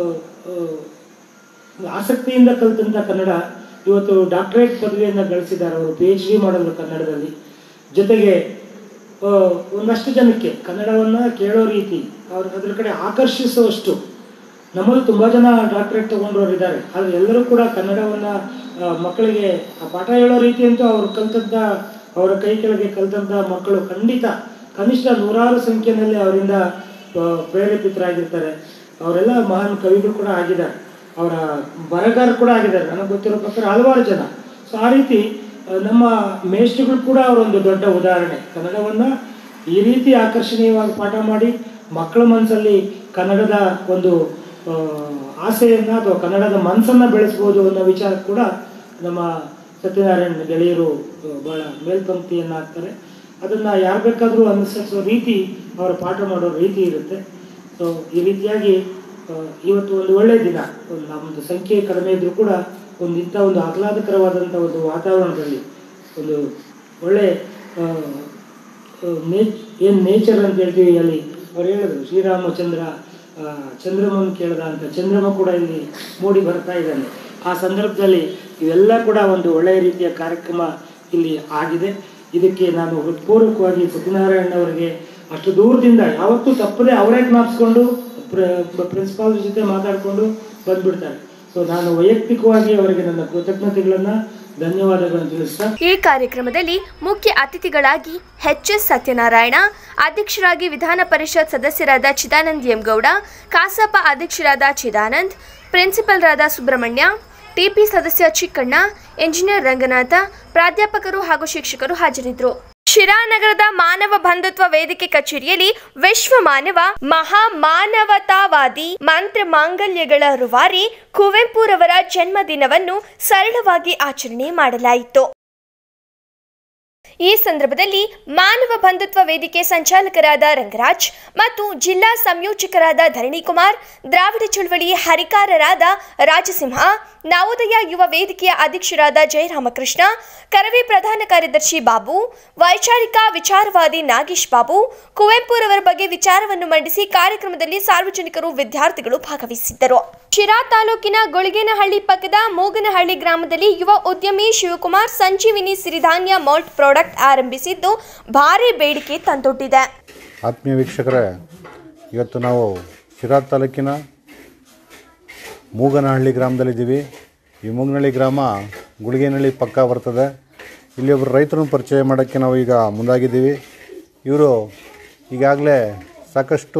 ಆ, ಆಸಕ್ತಿಯಿಂದ ಕಲಿತಂಥ ಕನ್ನಡ ಇವತ್ತು ಡಾಕ್ಟರೇಟ್ ಪದವಿಯನ್ನು ಗಳಿಸಿದ್ದಾರೆ ಅವರು ಪಿ ಎಚ್ ಡಿ ಮಾಡಿದ್ರು ಕನ್ನಡದಲ್ಲಿ ಜೊತೆಗೆ ಆ, ಒಂದಷ್ಟು ಜನಕ್ಕೆ ಕನ್ನಡವನ್ನು ಕೇಳೋ ರೀತಿ ಅವ್ರ ಅದ್ರ ಕಡೆ ಆಕರ್ಷಿಸುವಷ್ಟು ನಮ್ಮಲ್ಲಿ ತುಂಬ ಜನ ಡಾಕ್ಟರೇಟ್ ತೊಗೊಂಡವ್ರು ಇದ್ದಾರೆ ಆದರೆ ಎಲ್ಲರೂ ಕೂಡ ಕನ್ನಡವನ್ನು ಮಕ್ಕಳಿಗೆ ಆ ಪಾಠ ಹೇಳೋ ರೀತಿ ಅಂತೂ ಅವ್ರು ಕಲ್ತಂಥ ಅವರ ಕೈ ಕೆಳಗೆ ಕಲ್ತಂಥ ಮಕ್ಕಳು ಖಂಡಿತ ಕನಿಷ್ಠ ನೂರಾರು ಸಂಖ್ಯೆಯಲ್ಲಿ ಅವರಿಂದ ಆ, ಪ್ರೇರೇಪಿತರಾಗಿರ್ತಾರೆ ಅವರೆಲ್ಲ ಮಹಾನ್ ಕವಿಗಳು ಕೂಡ ಆಗಿದ್ದಾರೆ ಅವರ ಬರಗಾರ ಕೂಡ ಆಗಿದ್ದಾರೆ ನನಗೆ ಗೊತ್ತಿರೋ ಪ್ರಕಾರ ಹಲವಾರು ಜನ ಸೊ ಆ ರೀತಿ ಆ, ನಮ್ಮ ಮೇಷ್ಟ್ರುಗಳು ಕೂಡ ಅವರೊಂದು ದೊಡ್ಡ ಉದಾಹರಣೆ ಕನ್ನಡವನ್ನು ಈ ರೀತಿ ಆಕರ್ಷಣೀಯವಾಗಿ ಪಾಠ ಮಾಡಿ ಮಕ್ಕಳ ಮನಸ್ಸಲ್ಲಿ ಕನ್ನಡದ ಒಂದು ಆ, ಆಸೆಯನ್ನು ಅಥವಾ ಕನ್ನಡದ ಮನಸ್ಸನ್ನು ಬೆಳೆಸ್ಬೋದು ಅನ್ನೋ ವಿಚಾರ ಕೂಡ ನಮ್ಮ ಸತ್ಯನಾರಾಯಣ ಗೆಳೆಯರು ಆ, ಬಹಳ ಮೇಲ್ಪಂಕ್ತಿಯನ್ನು ಹಾಕ್ತಾರೆ ಅದನ್ನು ಯಾರು ಬೇಕಾದರೂ ಅನುಸರಿಸೋ ರೀತಿ ಅವರ ಪಾಠ ಮಾಡೋ ರೀತಿ ಇರುತ್ತೆ ಸೊ ಈ ರೀತಿಯಾಗಿ ಆ, ಇವತ್ತು ಒಂದು ಒಳ್ಳೆಯ ದಿನ ಒಂದು ನಮ್ಮದು ಸಂಖ್ಯೆ ಕಡಿಮೆ ಇದ್ದರೂ ಕೂಡ ಒಂದು ಇಂಥ ಒಂದು ಆಹ್ಲಾದಕರವಾದಂಥ ಒಂದು ವಾತಾವರಣದಲ್ಲಿ ಒಂದು ಒಳ್ಳೆ ನೇಚ್ ಏನು ನೇಚರ್ ಅಂತ ಹೇಳ್ತೀವಿ ಅಲ್ಲಿ ಅವ್ರು ಹೇಳಿದ್ರು ಶ್ರೀರಾಮಚಂದ್ರ ಆ, ಚಂದ್ರಮನ್ ಕೇಳ್ದ ಅಂತ ಚಂದ್ರಮ ಕೂಡ ಇಲ್ಲಿ ಮೂಡಿ ಬರ್ತಾ ಇದ್ದಾನೆ ಆ ಸಂದರ್ಭದಲ್ಲಿ ಇವೆಲ್ಲ ಕೂಡ ಒಂದು ಒಳ್ಳೆಯ ರೀತಿಯ ಕಾರ್ಯಕ್ರಮ ಇಲ್ಲಿ ಆಗಿದೆ ಇದಕ್ಕೆ ನಾನು ಹೃತ್ಪೂರ್ವಕವಾಗಿ ಸತ್ಯನಾರಾಯಣ ಅವರಿಗೆ ಅಷ್ಟು ದೂರದಿಂದ ಯಾವತ್ತೂ ತಪ್ಪದೆ ಅವರೇ ಜ್ಞಾಪಿಸ್ಕೊಂಡು ಪ್ರಿನ್ಸಿಪಾಲ್ ಜೊತೆ ಮಾತಾಡಿಕೊಂಡು ಬಂದ್ಬಿಡ್ತಾರೆ ಸೊ ನಾನು ವೈಯಕ್ತಿಕವಾಗಿ ಅವರಿಗೆ ನನ್ನ ಕೃತಜ್ಞತೆಗಳನ್ನು ಧನ್ಯವಾದಗಳನ್ನು ತಿಳಿಸ್ತಾ ಈ ಕಾರ್ಯಕ್ರಮದಲ್ಲಿ ಮುಖ್ಯ ಅತಿಥಿಗಳಾಗಿ ಎಚ್ ಎಸ್ ಸತ್ಯನಾರಾಯಣ ಅಧ್ಯಕ್ಷರಾಗಿ ವಿಧಾನ ಪರಿಷತ್ ಸದಸ್ಯರಾದ ಚಿದಾನಂದ್ ಎಂಗೌಡ ಕಸಾಪ ಅಧ್ಯಕ್ಷರಾದ ಚಿದಾನಂದ್ ಪ್ರಿನ್ಸಿಪಲ್ರಾದ ಸುಬ್ರಹ್ಮಣ್ಯ ಟಿಪಿ ಸದಸ್ಯ ಚಿಕ್ಕಣ್ಣ ಎಂಜಿನಿಯರ್ ರಂಗನಾಥ ಪ್ರಾಧ್ಯಾಪಕರು ಹಾಗೂ ಶಿಕ್ಷಕರು ಹಾಜರಿದ್ದರು ಶಿರಾನಗರದ ಮಾನವ ಬಂಧುತ್ವ ವೇದಿಕೆ ಕಚೇರಿಯಲ್ಲಿ ವಿಶ್ವ ಮಾನವ ಮಹಾ ಮಾನವತಾವಾದಿ ಮಂತ್ರ ಮಾಂಗಲ್ಯಗಳ ರೂವಾರಿ ಕುವೆಂಪುರವರ ಜನ್ಮದಿನವನ್ನು ಸರಳವಾಗಿ ಆಚರಣೆ ಮಾಡಲಾಯಿತು ಈ ಸಂದರ್ಭದಲ್ಲಿ ಮಾನವ ಬಂಧುತ್ವ ವೇದಿಕೆ ಸಂಚಾಲಕರಾದ ರಂಗರಾಜ್ ಮತ್ತು ಜಿಲ್ಲಾ ಸಂಯೋಜಕರಾದ ಧರಣಿಕುಮಾರ್ ದ್ರಾವಿಡ ಚಳವಳಿ ಹರಿಕಾರರಾದ ರಾಜಸಿಂಹ ನವೋದಯ ಯುವ ವೇದಿಕೆಯ ಅಧ್ಯಕ್ಷರಾದ ಜಯರಾಮಕೃಷ್ಣ ಕರವೇ ಪ್ರಧಾನ ಕಾರ್ಯದರ್ಶಿ ಬಾಬು ವೈಚಾರಿಕ ವಿಚಾರವಾದಿ ನಾಗೇಶ್ ಬಾಬು ಕುವೆಂಪುರವರ ಬಗ್ಗೆ ವಿಚಾರವನ್ನು ಮಂಡಿಸಿ ಕಾರ್ಯಕ್ರಮದಲ್ಲಿ ಸಾರ್ವಜನಿಕರು ವಿದ್ಯಾರ್ಥಿಗಳು ಭಾಗವಹಿಸಿದ್ದರು ಶಿರಾ ತಾಲೂಕಿನ ಗೊಳಗೇನಹಳ್ಳಿ ಪಕ್ಕದ ಮೂಗನಹಳ್ಳಿ ಗ್ರಾಮದಲ್ಲಿ ಯುವ ಉದ್ಯಮಿ ಶಿವಕುಮಾರ್ ಸಂಜೀವಿನಿ ಸಿರಿಧಾನ್ಯ ಮಾಲ್ಟ್ ಪ್ರಾಡಕ್ಟ್ ಆರಂಭಿಸಿದ್ದು ಭಾರಿ ಬೇಡಿಕೆ ತಂದೊಡ್ಡಿದೆ ಆತ್ಮೀಯ ವೀಕ್ಷಕರೇ ಇವತ್ತು ನಾವು ಶಿರಾ ತಾಲೂಕಿನ ಮೂಗನಹಳ್ಳಿ ಗ್ರಾಮದಲ್ಲಿದ್ದೀವಿ ಈ ಮೂಗನಹಳ್ಳಿ ಗ್ರಾಮ ಗುಳಿಗೇನಹಳ್ಳಿ ಪಕ್ಕ ಬರ್ತದೆ ಇಲ್ಲಿ ಒಬ್ಬರು ರೈತರನ್ನು ಪರಿಚಯ ಮಾಡೋಕ್ಕೆ ನಾವು ಈಗ ಮುಂದಾಗಿದ್ದೀವಿ ಇವರು ಈಗಾಗಲೇ ಸಾಕಷ್ಟು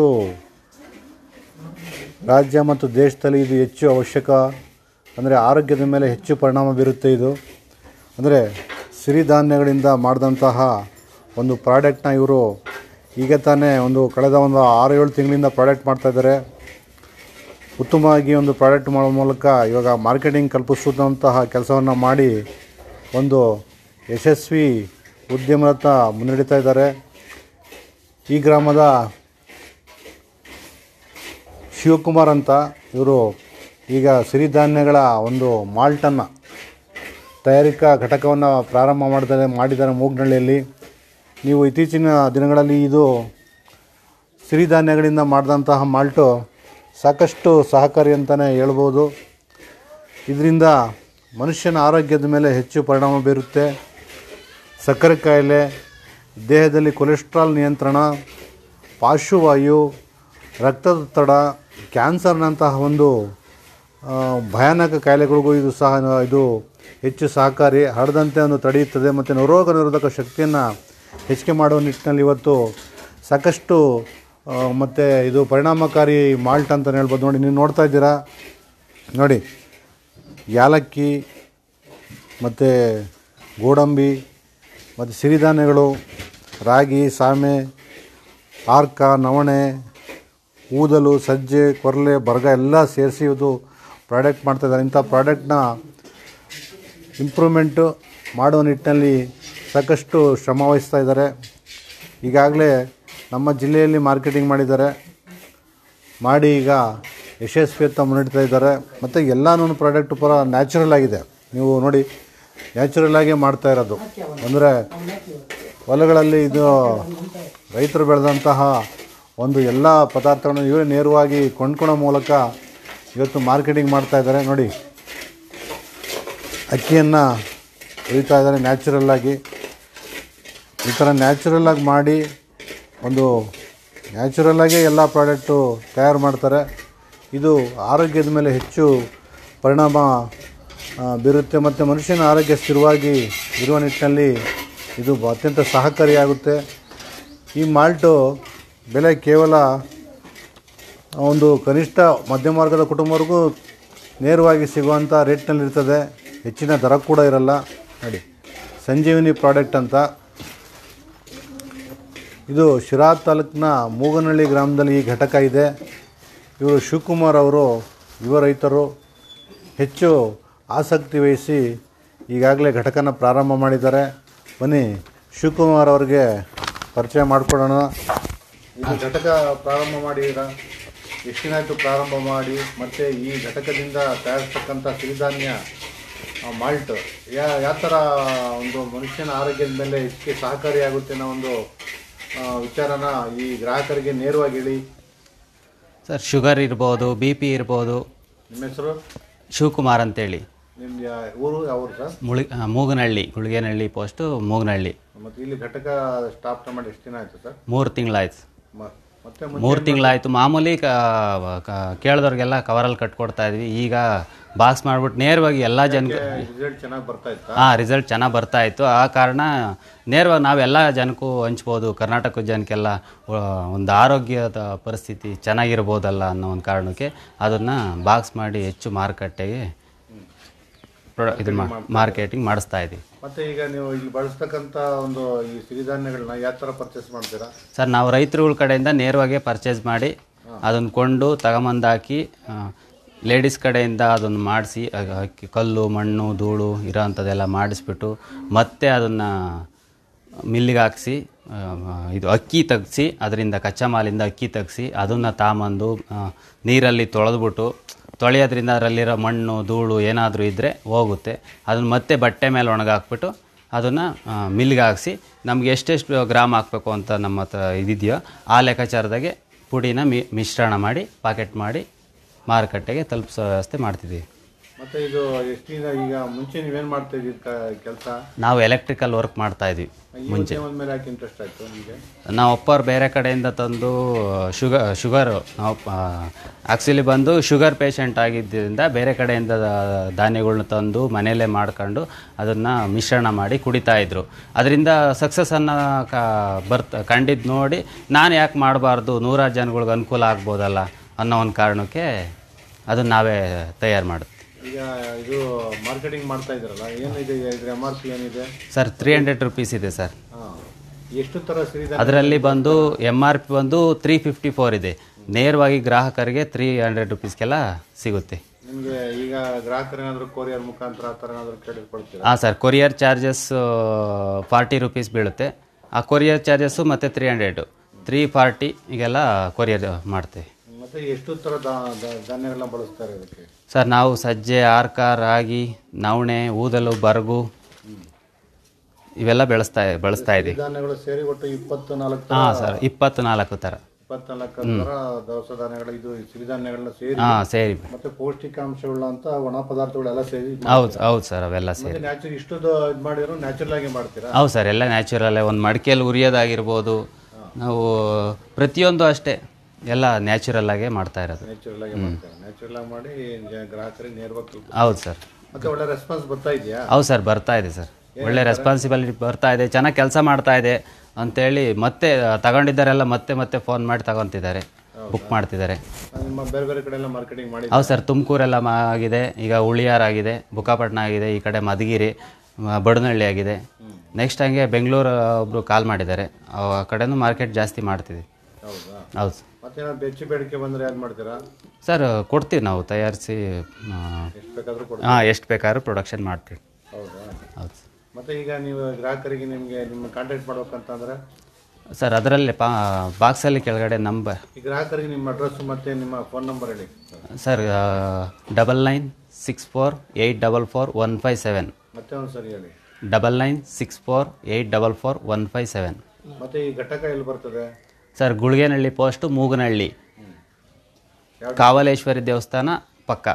ರಾಜ್ಯ ಮತ್ತು ದೇಶದಲ್ಲಿ ಇದು ಹೆಚ್ಚು ಅವಶ್ಯಕ ಅಂದರೆ ಆರೋಗ್ಯದ ಮೇಲೆ ಹೆಚ್ಚು ಪರಿಣಾಮ ಬೀರುತ್ತೆ ಇದು ಅಂದರೆ ಸಿರಿಧಾನ್ಯಗಳಿಂದ ಮಾಡಿದಂತಹ ಒಂದು ಪ್ರಾಡಕ್ಟ್ನ ಇವರು ಈಗ ತಾನೇ ಒಂದು ಕಳೆದ ಒಂದು ಆರು ಏಳು ತಿಂಗಳಿಂದ ಪ್ರಾಡಕ್ಟ್ ಮಾಡ್ತಾಯಿದ್ದಾರೆ ಉತ್ತಮವಾಗಿ ಒಂದು ಪ್ರಾಡಕ್ಟ್ ಮಾಡೋ ಮೂಲಕ ಇವಾಗ ಮಾರ್ಕೆಟಿಂಗ್ ಕಲ್ಪಿಸುವಂತಹ ಕೆಲಸವನ್ನು ಮಾಡಿ ಒಂದು ಯಶಸ್ವಿ ಉದ್ಯಮದತ್ತ ಮುನ್ನಡೀತಾ ಇದ್ದಾರೆ ಈ ಗ್ರಾಮದ ಶಿವಕುಮಾರ್ ಅಂತ ಇವರು ಈಗ ಸಿರಿಧಾನ್ಯಗಳ ಒಂದು ಮಾಲ್ಟನ್ನು ತಯಾರಿಕಾ ಘಟಕವನ್ನು ಪ್ರಾರಂಭ ಮಾಡಿದ್ದಾರೆ ಮಾಡಿದ್ದಾರೆ ಮೂಗ್ನಳ್ಳಿಯಲ್ಲಿ ನೀವು ಇತ್ತೀಚಿನ ದಿನಗಳಲ್ಲಿ ಇದು ಸಿರಿಧಾನ್ಯಗಳಿಂದ ಮಾಡಿದಂತಹ ಮಾಲ್ಟು ಸಾಕಷ್ಟು ಸಹಕಾರಿ ಅಂತಲೇ ಹೇಳ್ಬೋದು ಇದರಿಂದ ಮನುಷ್ಯನ ಆರೋಗ್ಯದ ಮೇಲೆ ಹೆಚ್ಚು ಪರಿಣಾಮ ಬೀರುತ್ತೆ ಸಕ್ಕರೆ ಕಾಯಿಲೆ ದೇಹದಲ್ಲಿ ಕೊಲೆಸ್ಟ್ರಾಲ್ ನಿಯಂತ್ರಣ ಪಾರ್ಶ್ವವಾಯು ರಕ್ತದೊತ್ತಡ ಕ್ಯಾನ್ಸರ್ನಂತಹ ಒಂದು ಆ, ಭಯಾನಕ ಕಾಯಿಲೆಗಳಿಗೂ ಇದು ಸಹ ಇದು ಹೆಚ್ಚು ಸಹಕಾರಿ ಹರಡದಂತೆ ಒಂದು ತಡೆಯುತ್ತದೆ ಮತ್ತು ರೋಗ ನಿರೋಧಕ ಶಕ್ತಿಯನ್ನು ಹೆಚ್ಚಿಗೆ ಮಾಡುವ ನಿಟ್ಟಿನಲ್ಲಿ ಇವತ್ತು ಸಾಕಷ್ಟು ಮತ್ತು ಇದು ಪರಿಣಾಮಕಾರಿ ಮಾಲ್ಟ್ ಅಂತ ಹೇಳ್ಬೋದು ನೋಡಿ ನೀವು ನೋಡ್ತಾ ಇದ್ದೀರಾ ನೋಡಿ ಯಾಲಕ್ಕಿ ಮತ್ತು ಗೋಡಂಬಿ ಮತ್ತು ಸಿರಿಧಾನ್ಯಗಳು ರಾಗಿ ಸಾಮೆ ಆರ್ಕ ನವಣೆ ಊದಲು ಸಜ್ಜೆ ಕೊರಲೆ ಬರಗ ಎಲ್ಲ ಸೇರಿಸಿ ಇದು ಪ್ರಾಡಕ್ಟ್ ಮಾಡ್ತಾಯಿದ್ದಾರೆ ಇಂಥ ಪ್ರಾಡಕ್ಟ್ನ ಇಂಪ್ರೂವ್ಮೆಂಟು ಮಾಡುವ ನಿಟ್ಟಿನಲ್ಲಿ ಸಾಕಷ್ಟು ಶ್ರಮ ವಹಿಸ್ತಾ ಇದ್ದಾರೆ ಈಗಾಗಲೇ ನಮ್ಮ ಜಿಲ್ಲೆಯಲ್ಲಿ ಮಾರ್ಕೆಟಿಂಗ್ ಮಾಡಿದ್ದಾರೆ ಮಾಡಿ ಈಗ ಯಶಸ್ವಿಯತ್ತ ಮುನ್ನಡೀತಾ ಇದ್ದಾರೆ ಮತ್ತು ಎಲ್ಲನೂ ಪ್ರಾಡಕ್ಟ್ ಪರ ನ್ಯಾಚುರಲ್ ಆಗಿದೆ ನೀವು ನೋಡಿ ನ್ಯಾಚುರಲ್ ಆಗಿ ಮಾಡ್ತಾ ಇರೋದು ಅಂದರೆ ಹೊಲಗಳಲ್ಲಿ ಇದು ರೈತರು ಬೆಳೆದಂತಹ ಒಂದು ಎಲ್ಲ ಪದಾರ್ಥಗಳನ್ನು ಇವರೇ ನೇರವಾಗಿ ಕೊಂಡ್ಕೊಳ್ಳೋ ಮೂಲಕ ಇವತ್ತು ಮಾರ್ಕೆಟಿಂಗ್ ಮಾಡ್ತಾ ಇದ್ದಾರೆ ನೋಡಿ ಅಕ್ಕಿಯನ್ನು ಉಳಿತಾ ಇದ್ದಾರೆ ನ್ಯಾಚುರಲ್ ಆಗಿ ಈ ಥರ ನ್ಯಾಚುರಲ್ ಆಗಿ ಮಾಡಿ ಒಂದು ನ್ಯಾಚುರಲ್ ಆಗೇ ಎಲ್ಲ ಪ್ರಾಡಕ್ಟು ತಯಾರು ಮಾಡ್ತಾರೆ ಇದು ಆರೋಗ್ಯದ ಮೇಲೆ ಹೆಚ್ಚು ಪರಿಣಾಮ ಆ, ಬೀರುತ್ತೆ ಮತ್ತು ಮನುಷ್ಯನ ಆರೋಗ್ಯ ಸ್ಥಿರವಾಗಿ ಇರುವ ನಿಟ್ಟಿನಲ್ಲಿ ಇದು ಅತ್ಯಂತ ಸಹಕಾರಿಯಾಗುತ್ತೆ ಈ ಮಾಲ್ಟು ಬೆಲೆ ಕೇವಲ ಒಂದು ಕನಿಷ್ಠ ಮಧ್ಯಮ ವರ್ಗದ ಕುಟುಂಬವರೆಗೂ ನೇರವಾಗಿ ಸಿಗುವಂಥ ರೇಟ್ನಲ್ಲಿರ್ತದೆ ಹೆಚ್ಚಿನ ದರ ಕೂಡ ಇರಲ್ಲ ನೋಡಿ ಸಂಜೀವಿನಿ ಪ್ರಾಡಕ್ಟ್ ಅಂತ ಇದು ಶಿರಾ ತಾಲೂಕಿನ ಮೂಗನಹಳ್ಳಿ ಗ್ರಾಮದಲ್ಲಿ ಈ ಘಟಕ ಇದೆ ಇವರು ಶಿವಕುಮಾರ್ ಅವರು ಯುವ ರೈತರು ಹೆಚ್ಚು ಆಸಕ್ತಿ ವಹಿಸಿ ಈಗಾಗಲೇ ಘಟಕನ ಪ್ರಾರಂಭ ಮಾಡಿದ್ದಾರೆ ಬನ್ನಿ ಶಿವಕುಮಾರ್ ಅವ್ರಿಗೆ ಪರಿಚಯ ಮಾಡಿಕೊಡೋಣ ಇದು ಘಟಕ ಪ್ರಾರಂಭ ಮಾಡಿದ್ದೀರಾ ಎಷ್ಟು ದಿನ ಆಯಿತು ಪ್ರಾರಂಭ ಮಾಡಿ ಮತ್ತು ಈ ಘಟಕದಿಂದ ತಯಾರಿಸ್ತಕ್ಕಂಥ ಸಿರಿಧಾನ್ಯ ಆ, ಮಾಲ್ಟ್ ಯಾ ಯಾವ ಥರ ಒಂದು ಮನುಷ್ಯನ ಆರೋಗ್ಯದ ಮೇಲೆ ಹೆಚ್ಚಿಗೆ ಸಹಕಾರಿಯಾಗುತ್ತೆ ಅನ್ನೋ ಒಂದು ಆ, ವಿಚಾರನ ಈ ಗ್ರಾಹಕರಿಗೆ ನೇರವಾಗಿ ಹೇಳಿ ಸರ್ ಶುಗರ್ ಇರ್ಬೋದು ಬಿ ಪಿ ಇರ್ಬೋದು ನಿಮ್ಮ ಹೆಸರು ಶಿವಕುಮಾರ್ ಅಂತೇಳಿ ನಿಮ್ಮ ಯಾ- ಊರು ಯಾವ ಊರು ಸರ್ ಮುಳಿ ಆ, ಮೂಗನಹಳ್ಳಿ ಗುಳಿಗೇನಹಳ್ಳಿ ಪೋಸ್ಟು ಮೂಗನಹಳ್ಳಿ ಮತ್ತು ಇಲ್ಲಿ ಘಟಕ ಸ್ಟಾಪ್ ಮಾಡಿ ಎಷ್ಟು ದಿನ ಆಯಿತು ಸರ್ ಮೂರು ತಿಂಗಳಾಯ್ತು ಮ- ಮತ್ತೆ ಮುಂಚೆ ಮೂರು ತಿಂಗಳಾಯ್ತು ಮಾಮೂಲಿ ಕ ಕ- ಕೇಳಿದವ್ರಿಗೆಲ್ಲ ಕವರಲ್ಲಿ ಕಟ್ಕೊಡ್ತಾ ಇದ್ವಿ ಈಗ ಬಾಕ್ಸ್ ಮಾಡಿಬಿಟ್ಟು ನೇರವಾಗಿ ಎಲ್ಲ ಜನಕ್ಕೆ ರಿಸಲ್ಟ್ ಚೆನ್ನಾಗಿ ಬರ್ತಾ ಇತ್ತಾ ಹಾಂ ರಿಸಲ್ಟ್ ಚೆನ್ನಾಗಿ ಬರ್ತಾ ಇತ್ತು ಆ ಕಾರಣ ನೇರವಾಗಿ ನಾವೆಲ್ಲ ಜನಕ್ಕೂ ಹಂಚ್ಬೋದು ಕರ್ನಾಟಕದ ಜನಕ್ಕೆಲ್ಲ ಆ, ಒಂದು ಆರೋಗ್ಯದ ಪರಿಸ್ಥಿತಿ ಚೆನ್ನಾಗಿರ್ಬೋದಲ್ಲ ಅನ್ನೋ ಒಂದು ಕಾರಣಕ್ಕೆ ಅದನ್ನು ಬಾಕ್ಸ್ ಮಾಡಿ ಹೆಚ್ಚು ಮಾರುಕಟ್ಟೆಗೆ ಪ್ರೊ ಇದು ಮಾರ್ಕೆಟಿಂಗ್ ಮಾಡಿಸ್ತಾ ಇದ್ದೀವಿ ಮತ್ತೆ ಈಗ ನೀವು ಇಲ್ಲಿ ಬಳಸ್ತಕ್ಕಂಥ ಒಂದು ಈ ಸಿರಿಧಾನ್ಯಗಳನ್ನ ಯಾವ ಥರ ಪರ್ಚೇಸ್ ಮಾಡ್ತೀರಾ ಸರ್ ನಾವು ರೈತರುಗಳ ಕಡೆಯಿಂದ ನೇರವಾಗಿ ಪರ್ಚೇಸ್ ಮಾಡಿ ಅದನ್ನು ಕೊಂಡು ತಗೊಂಬಂದು ಹಾಕಿ ಲೇಡೀಸ್ ಕಡೆಯಿಂದ ಅದನ್ನು ಮಾಡಿಸಿ ಅಕ್ಕಿ ಕಲ್ಲು ಮಣ್ಣು ಧೂಳು ಇರೋ ಅಂಥದ್ದೆಲ್ಲ ಮಾಡಿಸ್ಬಿಟ್ಟು ಮತ್ತೆ ಅದನ್ನು ಮಿಲ್ಲಿಗೆ ಹಾಕ್ಸಿ ಆ, ಇದು ಅಕ್ಕಿ ತೆಗ್ಸಿ ಅದರಿಂದ ಕಚ್ಚಾ ಮಾಲಿಂದ ಅಕ್ಕಿ ತೆಗ್ಸಿ ಅದನ್ನು ತಾಂಬಂದು ನೀರಲ್ಲಿ ತೊಳೆದ್ಬಿಟ್ಟು ತೊಳೆಯೋದ್ರಿಂದ ಅದರಲ್ಲಿರೋ ಮಣ್ಣು ಧೂಳು ಏನಾದರೂ ಇದ್ದರೆ ಹೋಗುತ್ತೆ ಅದನ್ನು ಮತ್ತೆ ಬಟ್ಟೆ ಮೇಲೆ ಒಣಗಾಕ್ಬಿಟ್ಟು ಅದನ್ನು ಮಿಲ್ಗೆ ಹಾಕ್ಸಿ ನಮ್ಗೆ ಎಷ್ಟೆಷ್ಟು ಗ್ರಾಮ್ ಹಾಕಬೇಕು ಅಂತ ನಮ್ಮ ಹತ್ರ ಇದಿದೆಯೋ ಆ ಲೆಕ್ಕಾಚಾರದಾಗೆ ಪುಡಿನ ಮಿ ಮಿಶ್ರಣ ಮಾಡಿ ಪಾಕೆಟ್ ಮಾಡಿ ಮಾರುಕಟ್ಟೆಗೆ ತಲುಪಿಸೋ ವ್ಯವಸ್ಥೆ ಮಾಡ್ತಿದ್ದೀವಿ ಮತ್ತೆ ಇದು ಎಷ್ಟಿಂದ ಈಗ ಮುಂಚೆ ನೀವೇನು ಮಾಡ್ತಾ ಇದ್ದೀರಿ ಕೆಲಸ ನಾವು ಎಲೆಕ್ಟ್ರಿಕಲ್ ವರ್ಕ್ ಮಾಡ್ತಾ ಇದ್ವಿ ಈ ಮುಂಚೆ ಉದ್ಯಮದ ಮೇಲೆ ಯಾಕೆ ಇಂಟ್ರೆಸ್ಟ್ ಆಯಿತು ನಿಮಗೆ ನಾವು ಅಪ್ಪವ್ರು ಬೇರೆ ಕಡೆಯಿಂದ ತಂದು ಶುಗರ್ ಶುಗರು ನಾವು ಆ್ಯಕ್ಚುಲಿ ಬಂದು ಶುಗರ್ ಪೇಷಂಟ್ ಆಗಿದ್ದರಿಂದ ಬೇರೆ ಕಡೆಯಿಂದ ಧಾನ್ಯಗಳ್ನ ತಂದು ಮನೆಯಲ್ಲೇ ಮಾಡ್ಕೊಂಡು ಅದನ್ನು ಮಿಶ್ರಣ ಮಾಡಿ ಕುಡಿತಾ ಇದ್ರು ಅದರಿಂದ ಸಕ್ಸಸ್ಸನ್ನು ಕ ಬರ್ತ ಕಂಡಿದ್ದು ನೋಡಿ ನಾನು ಯಾಕೆ ಮಾಡಬಾರ್ದು ನೂರಾರು ಜನಗಳಿಗೆ ಅನುಕೂಲ ಆಗ್ಬೋದಲ್ಲ ಅನ್ನೋ ಒಂದು ಕಾರಣಕ್ಕೆ ಅದನ್ನು ನಾವೇ ತಯಾರು ಮಾಡಿದ್ವಿ ಈಗ ಇದು ಮಾರ್ಕೆಟಿಂಗ್ ಮಾಡ್ತಾ ಇದ್ದೀರಲ್ಲ ಏನಿದೆ ಇದ್ರ ಎಮ್ ಆರ್ ಪಿ ಏನಿದೆ ಸರ್ ತ್ರೀ ಹಂಡ್ರೆಡ್ ರುಪೀಸ್ ಇದೆ ಸರ್ ಹಾಂ ಎಷ್ಟು ಥರ ಸಿರಿಧಾನ್ಯ ಅದರಲ್ಲಿ ಬಂದು ಎಮ್ ಆರ್ ಪಿ ಬಂದು ತ್ರೀ ಫಿಫ್ಟಿ ಫೋರ್ ಇದೆ ನೇರವಾಗಿ ಗ್ರಾಹಕರಿಗೆ ತ್ರೀ ಹಂಡ್ರೆಡ್ ರುಪೀಸ್ಗೆಲ್ಲ ಸಿಗುತ್ತೆ ನಿಮಗೆ ಈಗ ಗ್ರಾಹಕರು ಏನಾದರೂ ಕೊರಿಯರ್ ಮುಖಾಂತರ ಆ ಥರ ಏನಾದರೂ ಕ್ರೆಡಿಟ್ ಕೊಡ್ತೀರಾ ಹಾಂ sir courier charges forty rupees ಬೀಳುತ್ತೆ ಆ ಕೊರಿಯರ್ ಚಾರ್ಜಸ್ಸು ಮತ್ತು ತ್ರೀ ಹಂಡ್ರೆಡು ತ್ರೀ ಫಾರ್ಟಿ ಈಗೆಲ್ಲ ಕೊರಿಯರ್ ಮಾಡ್ತೀವಿ ಮತ್ತೆ ಎಷ್ಟು ಥರ ದಾ- ದಾ- ಧಾನ್ಯಗಳನ್ನ ಬಳಸ್ತಾರೆ ಅದಕ್ಕೆ ಸರ್ ನಾವು ಸಜ್ಜೆ ಆರ್ಕ ರಾಗಿ ನವಣೆ ಊದಲು ಬರಗು ಇವೆಲ್ಲ ಬೆಳೆಸ್ತಾ ಬಳಸ್ತಾ ಇದ್ದೀವಿ ಧಾನ್ಯಗಳು ಸೇರಿ ಒಟ್ಟು ಇಪ್ಪತ್ತು ನಾಲ್ಕು ಥರ ಹಾಂ ಸರ್ ಇಪ್ಪತ್ನಾಲ್ಕು ಥರ ಇಪ್ಪತ್ನಾಲ್ಕು ಥರ ದವಸ ಧಾನ್ಯಗಳು ಇದು ಸಿರಿಧಾನ್ಯಗಳನ್ನ ಸೇರಿ ಹಾಂ ಸೇರಿ ಮತ್ತೆ ಪೌಷ್ಟಿಕಾಂಶಗಳನ್ನ ಅಂತ ಒಣ ಪದಾರ್ಥಗಳೆಲ್ಲ ಸೇರಿ ಹೌದು ಹೌದು ಸರ್ ಅವೆಲ್ಲ ಸೇರಿ ನ್ಯಾಚುರಲ್ ಇಷ್ಟು ಇದು ಮಾಡಿದ್ರು ನ್ಯಾಚುರಲ್ ಆಗಿ ಮಾಡ್ತೀರಾ ಹೌದು ಸರ್ ಎಲ್ಲ ನ್ಯಾಚುರಲ್ಲೇ ಒಂದು ಮಡಿಕೆಯಲ್ಲಿ ಉರಿಯೋದಾಗಿರ್ಬೋದು ನಾವು ಪ್ರತಿಯೊಂದು ಅಷ್ಟೇ ಎಲ್ಲ ನ್ಯಾಚುರಲ್ ಆಗೇ ಮಾಡ್ತಾ ಇರೋದು ನ್ಯಾಚುರಲ್ ಆಗಿ ಮಾಡ್ತಾರೆ ನ್ಯಾಚುರಲ್ ಆಗಿ ಮಾಡಿ ಜ- ಗ್ರಾಹಕರಿಗೆ ನೇರವಾಗಿ ತಲುಪ ಹೌದು ಸರ್ ಮತ್ತೆ ಒಳ್ಳೆ ರೆಸ್ಪಾನ್ಸ್ ಬರ್ತಾ ಇದೆಯಾ ಹೌದು ಸರ್ ಬರ್ತಾ ಇದೆ ಸರ್ ಒಳ್ಳೆ ರೆಸ್ಪಾನ್ಸಿಬಿಲಿಟಿ ಬರ್ತಾ ಇದೆ ಚೆನ್ನಾಗಿ ಕೆಲಸ ಮಾಡ್ತಾ ಇದೆ ಅಂತೇಳಿ ಮತ್ತೆ ತಗೊಂಡಿದ್ದಾರೆಲ್ಲ ಮತ್ತೆ ಮತ್ತೆ ಫೋನ್ ಮಾಡಿ ತಗೊತಿದ್ದಾರೆ ಬುಕ್ ಮಾಡ್ತಿದ್ದಾರೆ ನಿಮ್ಮ ಬೇರೆ ಬೇರೆ ಕಡೆ ಎಲ್ಲ ಮಾರ್ಕೆಟಿಂಗ್ ಮಾಡಿ ಹೌದು ಸರ್ ತುಮಕೂರೆಲ್ಲ ಮಾ ಆಗಿದೆ ಈಗ ಉಳಿಯಾರ್ ಆಗಿದೆ ಬುಕ್ಕಾಪಟ್ಟಣ ಆಗಿದೆ ಈ ಕಡೆ ಮಧುಗಿರಿ ಮ- ಬಡನಹಳ್ಳಿ ಆಗಿದೆ ನೆಕ್ಸ್ಟ್ ಹಂಗೆ ಬೆಂಗಳೂರು ಒಬ್ಬರು ಕಾಲ್ ಮಾಡಿದ್ದಾರೆ ಆ ಕಡೆನೂ ಮಾರ್ಕೆಟ್ ಜಾಸ್ತಿ ಮಾಡ್ತಿದ್ವಿ ಹೌದಾ ಹೌದು ಸರ್ ಮತ್ತೆ ಏನಾದ್ರು ಹೆಚ್ಚು ಬೇಡಿಕೆ ಬಂದರೆ ಏನು ಮಾಡ್ತೀರಾ ಸರ್ ಕೊಡ್ತೀವಿ ನಾವು ತಯಾರಿಸಿ ಎಷ್ಟು ಬೇಕಾದರೂ ಕೊಡಿ ಹಾಂ ಎಷ್ಟು ಬೇಕಾದ್ರೂ ಪ್ರೊಡಕ್ಷನ್ ಮಾಡ್ತೀವಿ ಹೌದಾ ಹೌದು ಸರ್. ಮತ್ತೆ ಈಗ ನೀವು ಗ್ರಾಹಕರಿಗೆ ನಿಮಗೆ ನಿಮ್ಮ ಕಾಂಟ್ಯಾಕ್ಟ್ ಮಾಡ್ಬೇಕಂತಂದ್ರೆ ಸರ್ ಅದರಲ್ಲೇ ಪಾ ಬಾಕ್ಸಲ್ಲಿ ಕೆಳಗಡೆ ನಂಬರ್ ಈ ಗ್ರಾಹಕರಿಗೆ ನಿಮ್ಮ ಅಡ್ರೆಸ್ ಮತ್ತೆ ನಿಮ್ಮ ಫೋನ್ ನಂಬರ್ ಹೇಳಿ sir double nine six four eight double four one five seven ಮತ್ತೆ ಒಂದು ಸರಿ ಹೇಳಿ double nine six four eight double four one five seven ಮತ್ತೆ ಈ ಘಟಕ ಎಲ್ಲಿ ಬರ್ತದೆ ಸರ್ ಗುಳಿಗೆನಹಳ್ಳಿ ಪೋಸ್ಟು ಮೂಗನಹಳ್ಳಿ ಕಾವಲೇಶ್ವರಿ ದೇವಸ್ಥಾನ ಪಕ್ಕ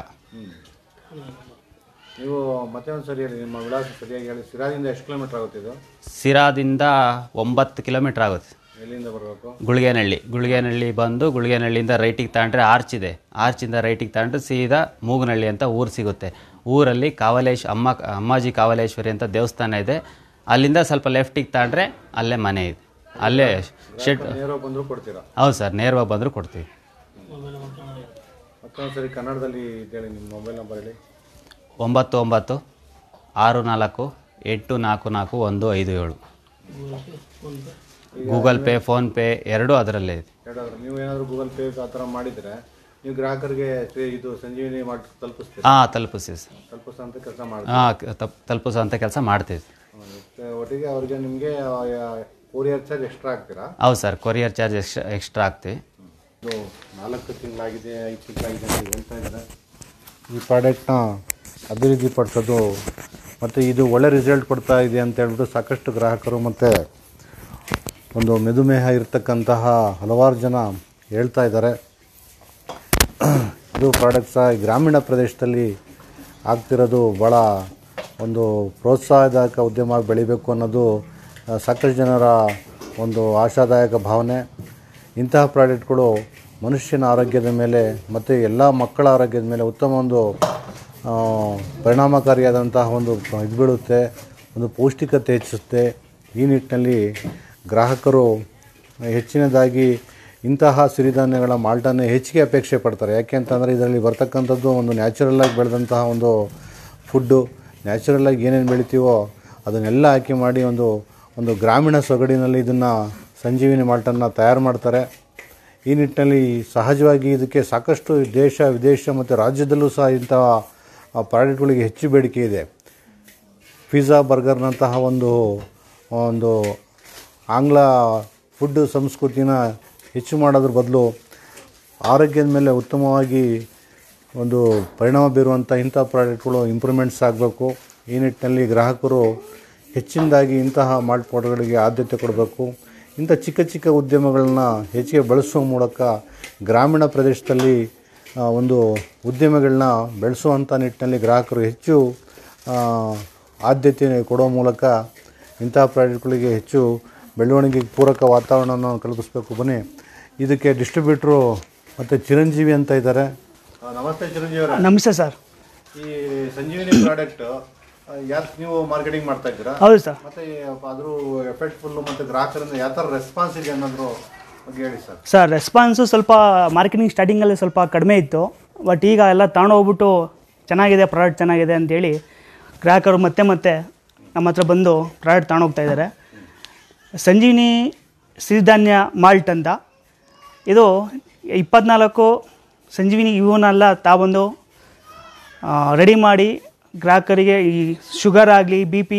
ನೀವು ಮತ್ತೆ ಒಂದು ಸರಿ ಹೇಳಿ ನಿಮ್ಮ ವಿಳಾಸ ಸರಿಯಾಗಿ ಹೇಳಿ ಸಿರಾದಿಂದ ಎಷ್ಟು ಕಿಲೋಮೀಟರ್ ಆಗುತ್ತೆ ಇದು ಸಿರಾದಿಂದ ಒಂಬತ್ತು ಕಿಲೋಮೀಟ್ರ್ ಆಗುತ್ತೆ ಎಲ್ಲಿಂದ ಬರಬೇಕು ಗುಳಿಗೆನಹಳ್ಳಿ ಗುಳಿಗೆನಹಳ್ಳಿ ಬಂದು ಗುಳಿಗೆನಹಳ್ಳಿಯಿಂದ ರೈಟಿಗೆ ತಗೊಂಡ್ರೆ ಆರ್ಚ್ ಇದೆ ಆರ್ಚಿಂದ ರೈಟಿಗೆ ತಗೊಂಡ್ರೆ ಸೀದಾ ಮೂಗನಹಳ್ಳಿ ಅಂತ ಊರು ಸಿಗುತ್ತೆ ಊರಲ್ಲಿ ಕಾವಲೇಶ್ ಅಮ್ಮ ಅಮ್ಮಾಜಿ ಕಾವಲೇಶ್ವರಿ ಅಂತ ದೇವಸ್ಥಾನ ಇದೆ ಅಲ್ಲಿಂದ ಸ್ವಲ್ಪ ಲೆಫ್ಟಿಗೆ ತಗೊಂಡ್ರೆ ಅಲ್ಲೇ ಮನೆ ಇದೆ ಅಲ್ಲೇ ಶೆಡ್ ನೇರವಾಗಿ ಬಂದರೂ ಕೊಡ್ತೀರಾ ಹೌದು ಸರ್ ನೇರವಾಗಿ ಬಂದರೂ ಕೊಡ್ತೀವಿ ಮತ್ತೊಂದು ಸರಿ ಕನ್ನಡದಲ್ಲಿ ಹೇಳಿ ನಿಮ್ಮ ಮೊಬೈಲ್ ನಂಬರ್ ಹೇಳಿ ಒಂಬತ್ತು ಒಂಬತ್ತು ಆರು ನಾಲ್ಕು ಎಂಟು ನಾಲ್ಕು ನಾಲ್ಕು ಒಂದು ಐದು ಏಳು ಗೂಗಲ್ ಪೇ ಫೋನ್ಪೇ ಎರಡೂ ಅದರಲ್ಲೇ ಇದೆ ಎರಡಾದ್ರು ನೀವು ಏನಾದರೂ ಗೂಗಲ್ ಪೇ ಆ ಥರ ಮಾಡಿದರೆ ನೀವು ಗ್ರಾಹಕರಿಗೆ ಸೇ- ಇದು ಸಂಜೀವಿನಿ ಮಾಡಿ ತಲುಪಿಸ್ತೀರಾ ಹಾಂ ತಲುಪಿಸಿ ಸರ್ ತಲುಪಿಸೋಂಥ ಕೆಲಸ ಮಾಡಿ ಹಾಂ ತಲುಪಿಸೋಂಥ ಕೆಲಸ ಮಾಡ್ತೀವಿ ಒಟ್ಟಿಗೆ ಅವರಿಗೆ ನಿಮಗೆ ಕೊರಿಯರ್ ಚಾರ್ಜ್ ಎಕ್ಸ್ಟ್ರಾ ಹಾಕ್ತೀರಾ ಹೌದು sir courier charge extra extra ಹಾಕ್ತೀವಿ ಇದು ನಾಲ್ಕು ತಿಂಗಳಾಗಿದೆ ಐದು ತಿಂಗಳಾಗಿದೆ ಅಂತ ಹೇಳ್ತಾ ಇದ್ದಾರೆ ಈ ಪ್ರಾಡಕ್ಟ್ನ ಅಭಿವೃದ್ಧಿ ಪಡಿಸೋದು ಮತ್ತು ಇದು ಒಳ್ಳೆ ರಿಸಲ್ಟ್ ಕೊಡ್ತಾ ಇದೆ ಅಂತ ಹೇಳ್ಬಿಟ್ಟು ಸಾಕಷ್ಟು ಗ್ರಾಹಕರು ಮತ್ತು ಒಂದು ಮೆದುಮೇಹ ಇರತಕ್ಕಂತಹ ಹಲವಾರು ಜನ ಹೇಳ್ತಾ ಇದ್ದಾರೆ ಇದು ಪ್ರಾಡಕ್ಟ್ಸ ಗ್ರಾಮೀಣ ಪ್ರದೇಶದಲ್ಲಿ ಆಗ್ತಿರೋದು ಭಾಳ ಒಂದು ಪ್ರೋತ್ಸಾಹದಾಯಕ ಉದ್ಯಮ ಆಗಿ ಬೆಳಿಬೇಕು ಅನ್ನೋದು ಆ, ಸಾಕಷ್ಟು ಜನರ ಒಂದು ಆಶಾದಾಯಕ ಭಾವನೆ ಇಂತಹ ಪ್ರಾಡಕ್ಟ್ಗಳು ಮನುಷ್ಯನ ಆರೋಗ್ಯದ ಮೇಲೆ ಮತ್ತು ಎಲ್ಲ ಮಕ್ಕಳ ಆರೋಗ್ಯದ ಮೇಲೆ ಉತ್ತಮ ಒಂದು ಆ, ಪರಿಣಾಮಕಾರಿಯಾದಂತಹ ಒಂದು ಇದು ಬೀಳುತ್ತೆ ಒಂದು ಪೌಷ್ಟಿಕತೆ ಹೆಚ್ಚಿಸುತ್ತೆ ಈ ನಿಟ್ಟಿನಲ್ಲಿ ಗ್ರಾಹಕರು ಹೆಚ್ಚಿನದಾಗಿ ಇಂತಹ ಸಿರಿಧಾನ್ಯಗಳ ಮಾಲ್ಟನ್ನೇ ಹೆಚ್ಚಿಗೆ ಅಪೇಕ್ಷೆ ಪಡ್ತಾರೆ ಯಾಕೆ ಅಂತಂದರೆ ಇದರಲ್ಲಿ ಬರ್ತಕ್ಕಂಥದ್ದು ಒಂದು ನ್ಯಾಚುರಲ್ಲಾಗಿ ಬೆಳೆದಂತಹ ಒಂದು ಫುಡ್ಡು ನ್ಯಾಚುರಲ್ಲಾಗಿ ಏನೇನು ಬೆಳಿತೀವೋ ಅದನ್ನೆಲ್ಲ ಹಾಕಿ ಮಾಡಿ ಒಂದು ಒಂದು ಗ್ರಾಮೀಣ ಸೊಗಡಿನಲ್ಲಿ ಇದನ್ನು ಸಂಜೀವಿನಿ ಮಾಲ್ಟನ್ನು ತಯಾರು ಮಾಡ್ತಾರೆ ಈ ನಿಟ್ಟಿನಲ್ಲಿ ಸಹಜವಾಗಿ ಇದಕ್ಕೆ ಸಾಕಷ್ಟು ದೇಶ ವಿದೇಶ ಮತ್ತು ರಾಜ್ಯದಲ್ಲೂ ಸಹ ಇಂತಹ ಪ್ರಾಡಕ್ಟ್ಗಳಿಗೆ ಹೆಚ್ಚು ಬೇಡಿಕೆ ಇದೆ ಪಿಜ್ಜಾ ಬರ್ಗರ್ನಂತಹ ಒಂದು ಒಂದು ಆಂಗ್ಲ ಫುಡ್ ಸಂಸ್ಕೃತಿನ ಹೆಚ್ಚು ಮಾಡೋದ್ರ ಬದಲು ಆರೋಗ್ಯದ ಮೇಲೆ ಉತ್ತಮವಾಗಿ ಒಂದು ಪರಿಣಾಮ ಬೀರುವಂಥ ಇಂಥ ಪ್ರಾಡಕ್ಟ್ಗಳು ಇಂಪ್ರೂವ್ಮೆಂಟ್ಸ್ ಆಗಬೇಕು ಈ ನಿಟ್ಟಿನಲ್ಲಿ ಗ್ರಾಹಕರು ಹೆಚ್ಚಿನದಾಗಿ ಇಂತಹ ಮಾಲ್ಟ್ ಪೌಡರ್ಗಳಿಗೆ ಆದ್ಯತೆ ಕೊಡಬೇಕು ಇಂಥ ಚಿಕ್ಕ ಚಿಕ್ಕ ಉದ್ಯಮಗಳನ್ನ ಹೆಚ್ಚಿಗೆ ಬಳಸುವ ಮೂಲಕ ಗ್ರಾಮೀಣ ಪ್ರದೇಶದಲ್ಲಿ ಆ, ಒಂದು ಉದ್ಯಮಗಳನ್ನ ಬೆಳೆಸುವಂಥ ನಿಟ್ಟಿನಲ್ಲಿ ಗ್ರಾಹಕರು ಹೆಚ್ಚು ಆ, ಆದ್ಯತೆ ಕೊಡೋ ಮೂಲಕ ಇಂಥ ಪ್ರಾಡಕ್ಟ್ಗಳಿಗೆ ಹೆಚ್ಚು ಬೆಳವಣಿಗೆಗೆ ಪೂರಕ ವಾತಾವರಣವನ್ನು ಕಲ್ಪಿಸಬೇಕು ಬನ್ನಿ ಇದಕ್ಕೆ ಡಿಸ್ಟ್ರಿಬ್ಯೂಟ್ರು ಮತ್ತು ಚಿರಂಜೀವಿ ಅಂತ ಇದ್ದಾರೆ ನಮಸ್ತೆ ಚಿರಂಜೀವಿ ಅವರೇ ನಮಸ್ತೆ ಸರ್ ಈ ಸಂಜೀವಿನಿ ಪ್ರಾಡಕ್ಟ್ ಯಾರು ನೀವು ಮಾರ್ಕೆಟಿಂಗ್ ಮಾಡ್ತಾ ಇದ್ದೀರಾ ಹೌದು ಸರ್ ಮತ್ತೆ ಅದ್ರ ಎಫೆಕ್ಟ್ಫುಲ್ಲು ಮತ್ತು ಗ್ರಾಹಕರಿಂದ ಯಾವ ಥರ ರೆಸ್ಪಾನ್ಸ್ ಇದೆ ಅನ್ನೋದ್ರ ಬಗ್ಗೆ ಹೇಳಿ ಸರ್ ಸರ್ ರೆಸ್ಪಾನ್ಸು ಸ್ವಲ್ಪ ಮಾರ್ಕೆಟಿಂಗ್ ಸ್ಟಾರ್ಟಿಂಗಲ್ಲಿ ಸ್ವಲ್ಪ ಕಡಿಮೆ ಇತ್ತು ಬಟ್ ಈಗ ಎಲ್ಲ ತಗೊಂಡೋಗ್ಬಿಟ್ಟು ಚೆನ್ನಾಗಿದೆ ಪ್ರಾಡಕ್ಟ್ ಚೆನ್ನಾಗಿದೆ ಅಂತೇಳಿ ಗ್ರಾಹಕರು ಮತ್ತೆ ಮತ್ತೆ ನಮ್ಮ ಹತ್ರ ಬಂದು ಪ್ರಾಡಕ್ಟ್ ತಗೊಂಡೋಗ್ತಾ ಇದ್ದಾರೆ ಸಂಜೀವಿನಿ ಸಿರಿಧಾನ್ಯ ಮಾಲ್ಟ್ ಅಂತ ಇದು ಇಪ್ಪತ್ನಾಲ್ಕು ಸಂಜೀವಿನಿ ಇವನ್ನೆಲ್ಲ ತಾಬಂದು ರೆಡಿ ಮಾಡಿ ಗ್ರಾಹಕರಿಗೆ ಈ ಶುಗರ್ ಆಗಲಿ ಬಿ ಪಿ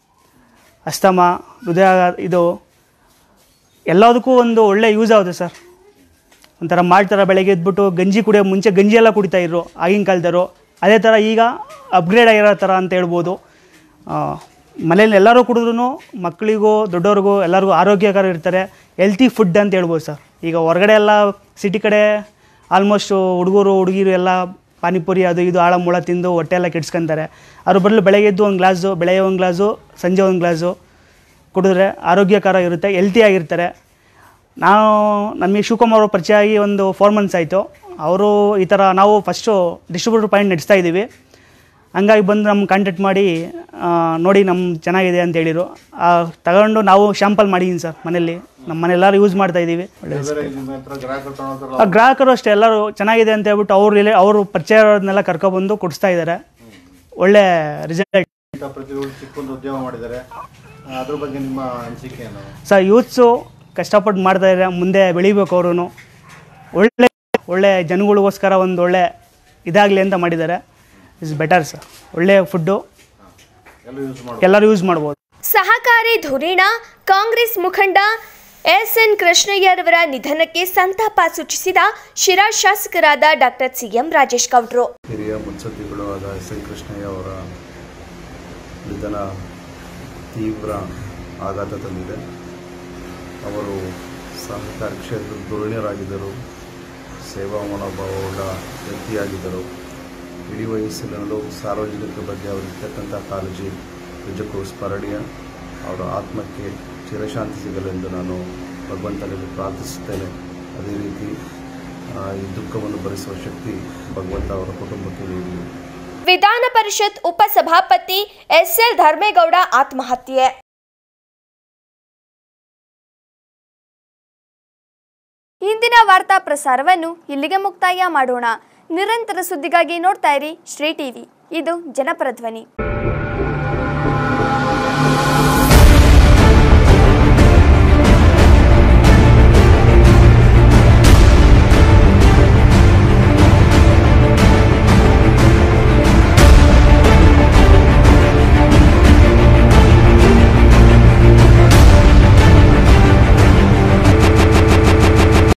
ಅಸ್ತಮ ಹೃದಯ ಇದು ಎಲ್ಲದಕ್ಕೂ ಒಂದು ಒಳ್ಳೆ ಯೂಸ್ ಆಗುತ್ತೆ ಸರ್ ಒಂಥರ ಮಾಡ್ತಾರೆ ಬೆಳಗ್ಗೆ ಎದ್ಬಿಟ್ಟು ಗಂಜಿ ಕುಡಿಯೋ ಮುಂಚೆ ಗಂಜಿ ಎಲ್ಲ ಕುಡಿತಾ ಇದ್ರು ಆಗಿನ ಕಾಲದವರು ಅದೇ ಥರ ಈಗ ಅಪ್ಗ್ರೇಡ್ ಆಗಿರೋ ಥರ ಅಂತ ಹೇಳ್ಬೋದು ಮನೇಲಿ ಎಲ್ಲರೂ ಕುಡಿದ್ರೂ ಮಕ್ಕಳಿಗೂ ದೊಡ್ಡವ್ರಿಗೂ ಎಲ್ಲರಿಗೂ ಆರೋಗ್ಯಕರ ಇರ್ತಾರೆ ಹೆಲ್ತಿ ಫುಡ್ ಅಂತ ಹೇಳ್ಬೋದು ಸರ್ ಈಗ ಹೊರಗಡೆ ಎಲ್ಲ ಸಿಟಿ ಕಡೆ ಆಲ್ಮೋಸ್ಟು ಹುಡುಗರು ಹುಡುಗಿರು ಎಲ್ಲ ಪಾನಿಪುರಿ ಅದು ಇದು ಆಳ ಮುಳ ತಿಂದು ಹೊಟ್ಟೆ ಎಲ್ಲ ಕೆಡ್ಸ್ಕೊಂತಾರೆ ಅದ್ರ ಬದಲು ಬೆಳಗ್ಗೆ ಎದ್ದು ಒಂದು ಗ್ಲಾಸು ಬೆಳಗ್ಗೆ ಒಂದು ಗ್ಲಾಸು ಸಂಜೆ ಒಂದು ಗ್ಲಾಸು ಕುಡಿದ್ರೆ ಆರೋಗ್ಯಕರ ಇರುತ್ತೆ ಹೆಲ್ತಿಯಾಗಿರ್ತಾರೆ ನಾನು ನಮಗೆ ಶಿವಕುಮಾರ್ ಅವರು ಪರಿಚಯ ಆಗಿ ಒಂದು ಫೋರ್ ಮಂತ್ಸ್ ಆಯಿತು ಅವರು ಈ ಥರ ನಾವು ಫಸ್ಟು ಡಿಸ್ಟ್ರಿಬ್ಯೂಟರ್ ಪಾಯಿಂಟ್ ನಡೆಸ್ತಾ ಇದ್ದೀವಿ ಹಂಗಾಗಿ ಬಂದು ನಮ್ಮ ಕಾಂಟ್ಯಾಕ್ಟ್ ಮಾಡಿ ಆ, ನೋಡಿ ನಮ್ಮ ಚೆನ್ನಾಗಿದೆ ಅಂತ ಹೇಳಿರು ಆ, ತಗೊಂಡು ನಾವು ಶಾಂಪಲ್ ಮಾಡಿದ್ದೀನಿ ಸರ್ ಮನೇಲಿ ನಮ್ಮ ಮನೆಯೆಲ್ಲರೂ ಯೂಸ್ ಮಾಡ್ತಾ ಇದ್ದೀವಿ ಬೇರೆ ನಿಮ್ಮ ಹತ್ರ ಗ್ರಾಹಕರು ತಗೊಳೋದ್ರ ಆ ಗ್ರಾಹಕರು ಅಷ್ಟೇ ಎಲ್ಲರೂ ಚೆನ್ನಾಗಿದೆ ಅಂತ ಹೇಳ್ಬಿಟ್ಟು ಅವ್ರು ರಿಲೇ ಅವರು ಪರಿಚಯ ಇರೋದನ್ನೆಲ್ಲ ಕರ್ಕೊಬಂದು ಕೊಡಿಸ್ತಾ ಇದ್ದಾರೆ ಒಳ್ಳೆ ರಿಸಲ್ಟ್ ಪ್ರತಿಯೊಂದು ಚಿಕ್ಕೊಂದು ಉದ್ಯಮ ಮಾಡಿದ್ದಾರೆ ಆ, ಅದ್ರ ಬಗ್ಗೆ ನಿಮ್ಮ ಅನಿಸಿಕೆ ಏನು ಸರ್ ಯೂತ್ಸು ಕಷ್ಟಪಟ್ಟು ಮಾಡ್ತಾ ಇದ್ದಾರೆ ಮುಂದೆ ಬೆಳಿಬೇಕು ಅವರು ಒಳ್ಳೆ ಒಳ್ಳೆ ಜನಗಳಿಗೋಸ್ಕರ ಒಂದು ಒಳ್ಳೆ ಇದಾಗಲಿ ಅಂತ ಮಾಡಿದ್ದಾರೆ ಇಸ್ ಬೆಟರ್ ಸರ್ ಒಳ್ಳೆ ಫುಡ್ಡು ಎಲ್ಲ ಯೂಸ್ ಮಾಡಿ ಎಲ್ಲರೂ ಯೂಸ್ ಮಾಡ್ಬೋದು ಸಹಕಾರಿ ಧುರೀಣ ಕಾಂಗ್ರೆಸ್ ಮುಖಂಡ ಎಸ್ ಎನ್ ಕೃಷ್ಣಯ್ಯರವರ ನಿಧನಕ್ಕೆ ಸಂತಾಪ ಸೂಚಿಸಿದ ಶಿರಾ ಶಾಸಕರಾದ ಡಾಕ್ಟರ್ ಸಿಎಂ ರಾಜೇಶ್ ಗೌಡ್ರು ಹಿರಿಯ ಮುತ್ಸದ್ದಿಗಳು ಆದ ಎಸ್ ಎನ್ ಕೃಷ್ಣಯ್ಯ ಅವರ ನಿಧನ ತೀವ್ರ ಆಘಾತ ತಂದಿದೆ ಅವರು ಸಹಕಾರಿ ಕ್ಷೇತ್ರದ ಧುರೀಣರಾಗಿದ್ದರು ಸೇವಾ ಮನೋಭಾವವುಳ್ಳ ವ್ಯಕ್ತಿಯಾಗಿದ್ದರು ಇಡೀ ವಯಸ್ಸಿನಲ್ಲೂ ಸಾರ್ವಜನಿಕರ ಬಗ್ಗೆ ಅವರಿರ್ತಕ್ಕಂಥ ಕಾಳಜಿ ನಿಜಕ್ಕೂ ಸ್ಮರಣೀಯ ಅವರ ಆತ್ಮಕ್ಕೆ ಚಿರಶಾಂತಿ ಸಿಗಲೆಂದು ನಾನು ಭಗವಂತನಲ್ಲಿ ಪ್ರಾರ್ಥಿಸುತ್ತೇನೆ ಅದೇ ರೀತಿ ಆ, ಈ ದುಃಖವನ್ನು ಭರಿಸುವ ಶಕ್ತಿ ಭಗವಂತ ಅವರ ಕುಟುಂಬಕ್ಕೆ ನೀಡಲಿ ವಿಧಾನ ಪರಿಷತ್ ಉಪಸಭಾಪತಿ ಎಸ್ ಎಲ್ ಧರ್ಮೇಗೌಡ ಆತ್ಮಹತ್ಯೆ ಇಂದಿನ ವಾರ್ತಾ ಪ್ರಸಾರವನ್ನು ಇಲ್ಲಿಗೆ ಮುಕ್ತಾಯ ಮಾಡೋಣ ನಿರಂತರ ಸುದ್ದಿಗಾಗಿ ನೋಡ್ತಾ ಇರಿ ಶ್ರೀ ಟಿವಿ ಇದು ಜನಪರ ಧ್ವನಿ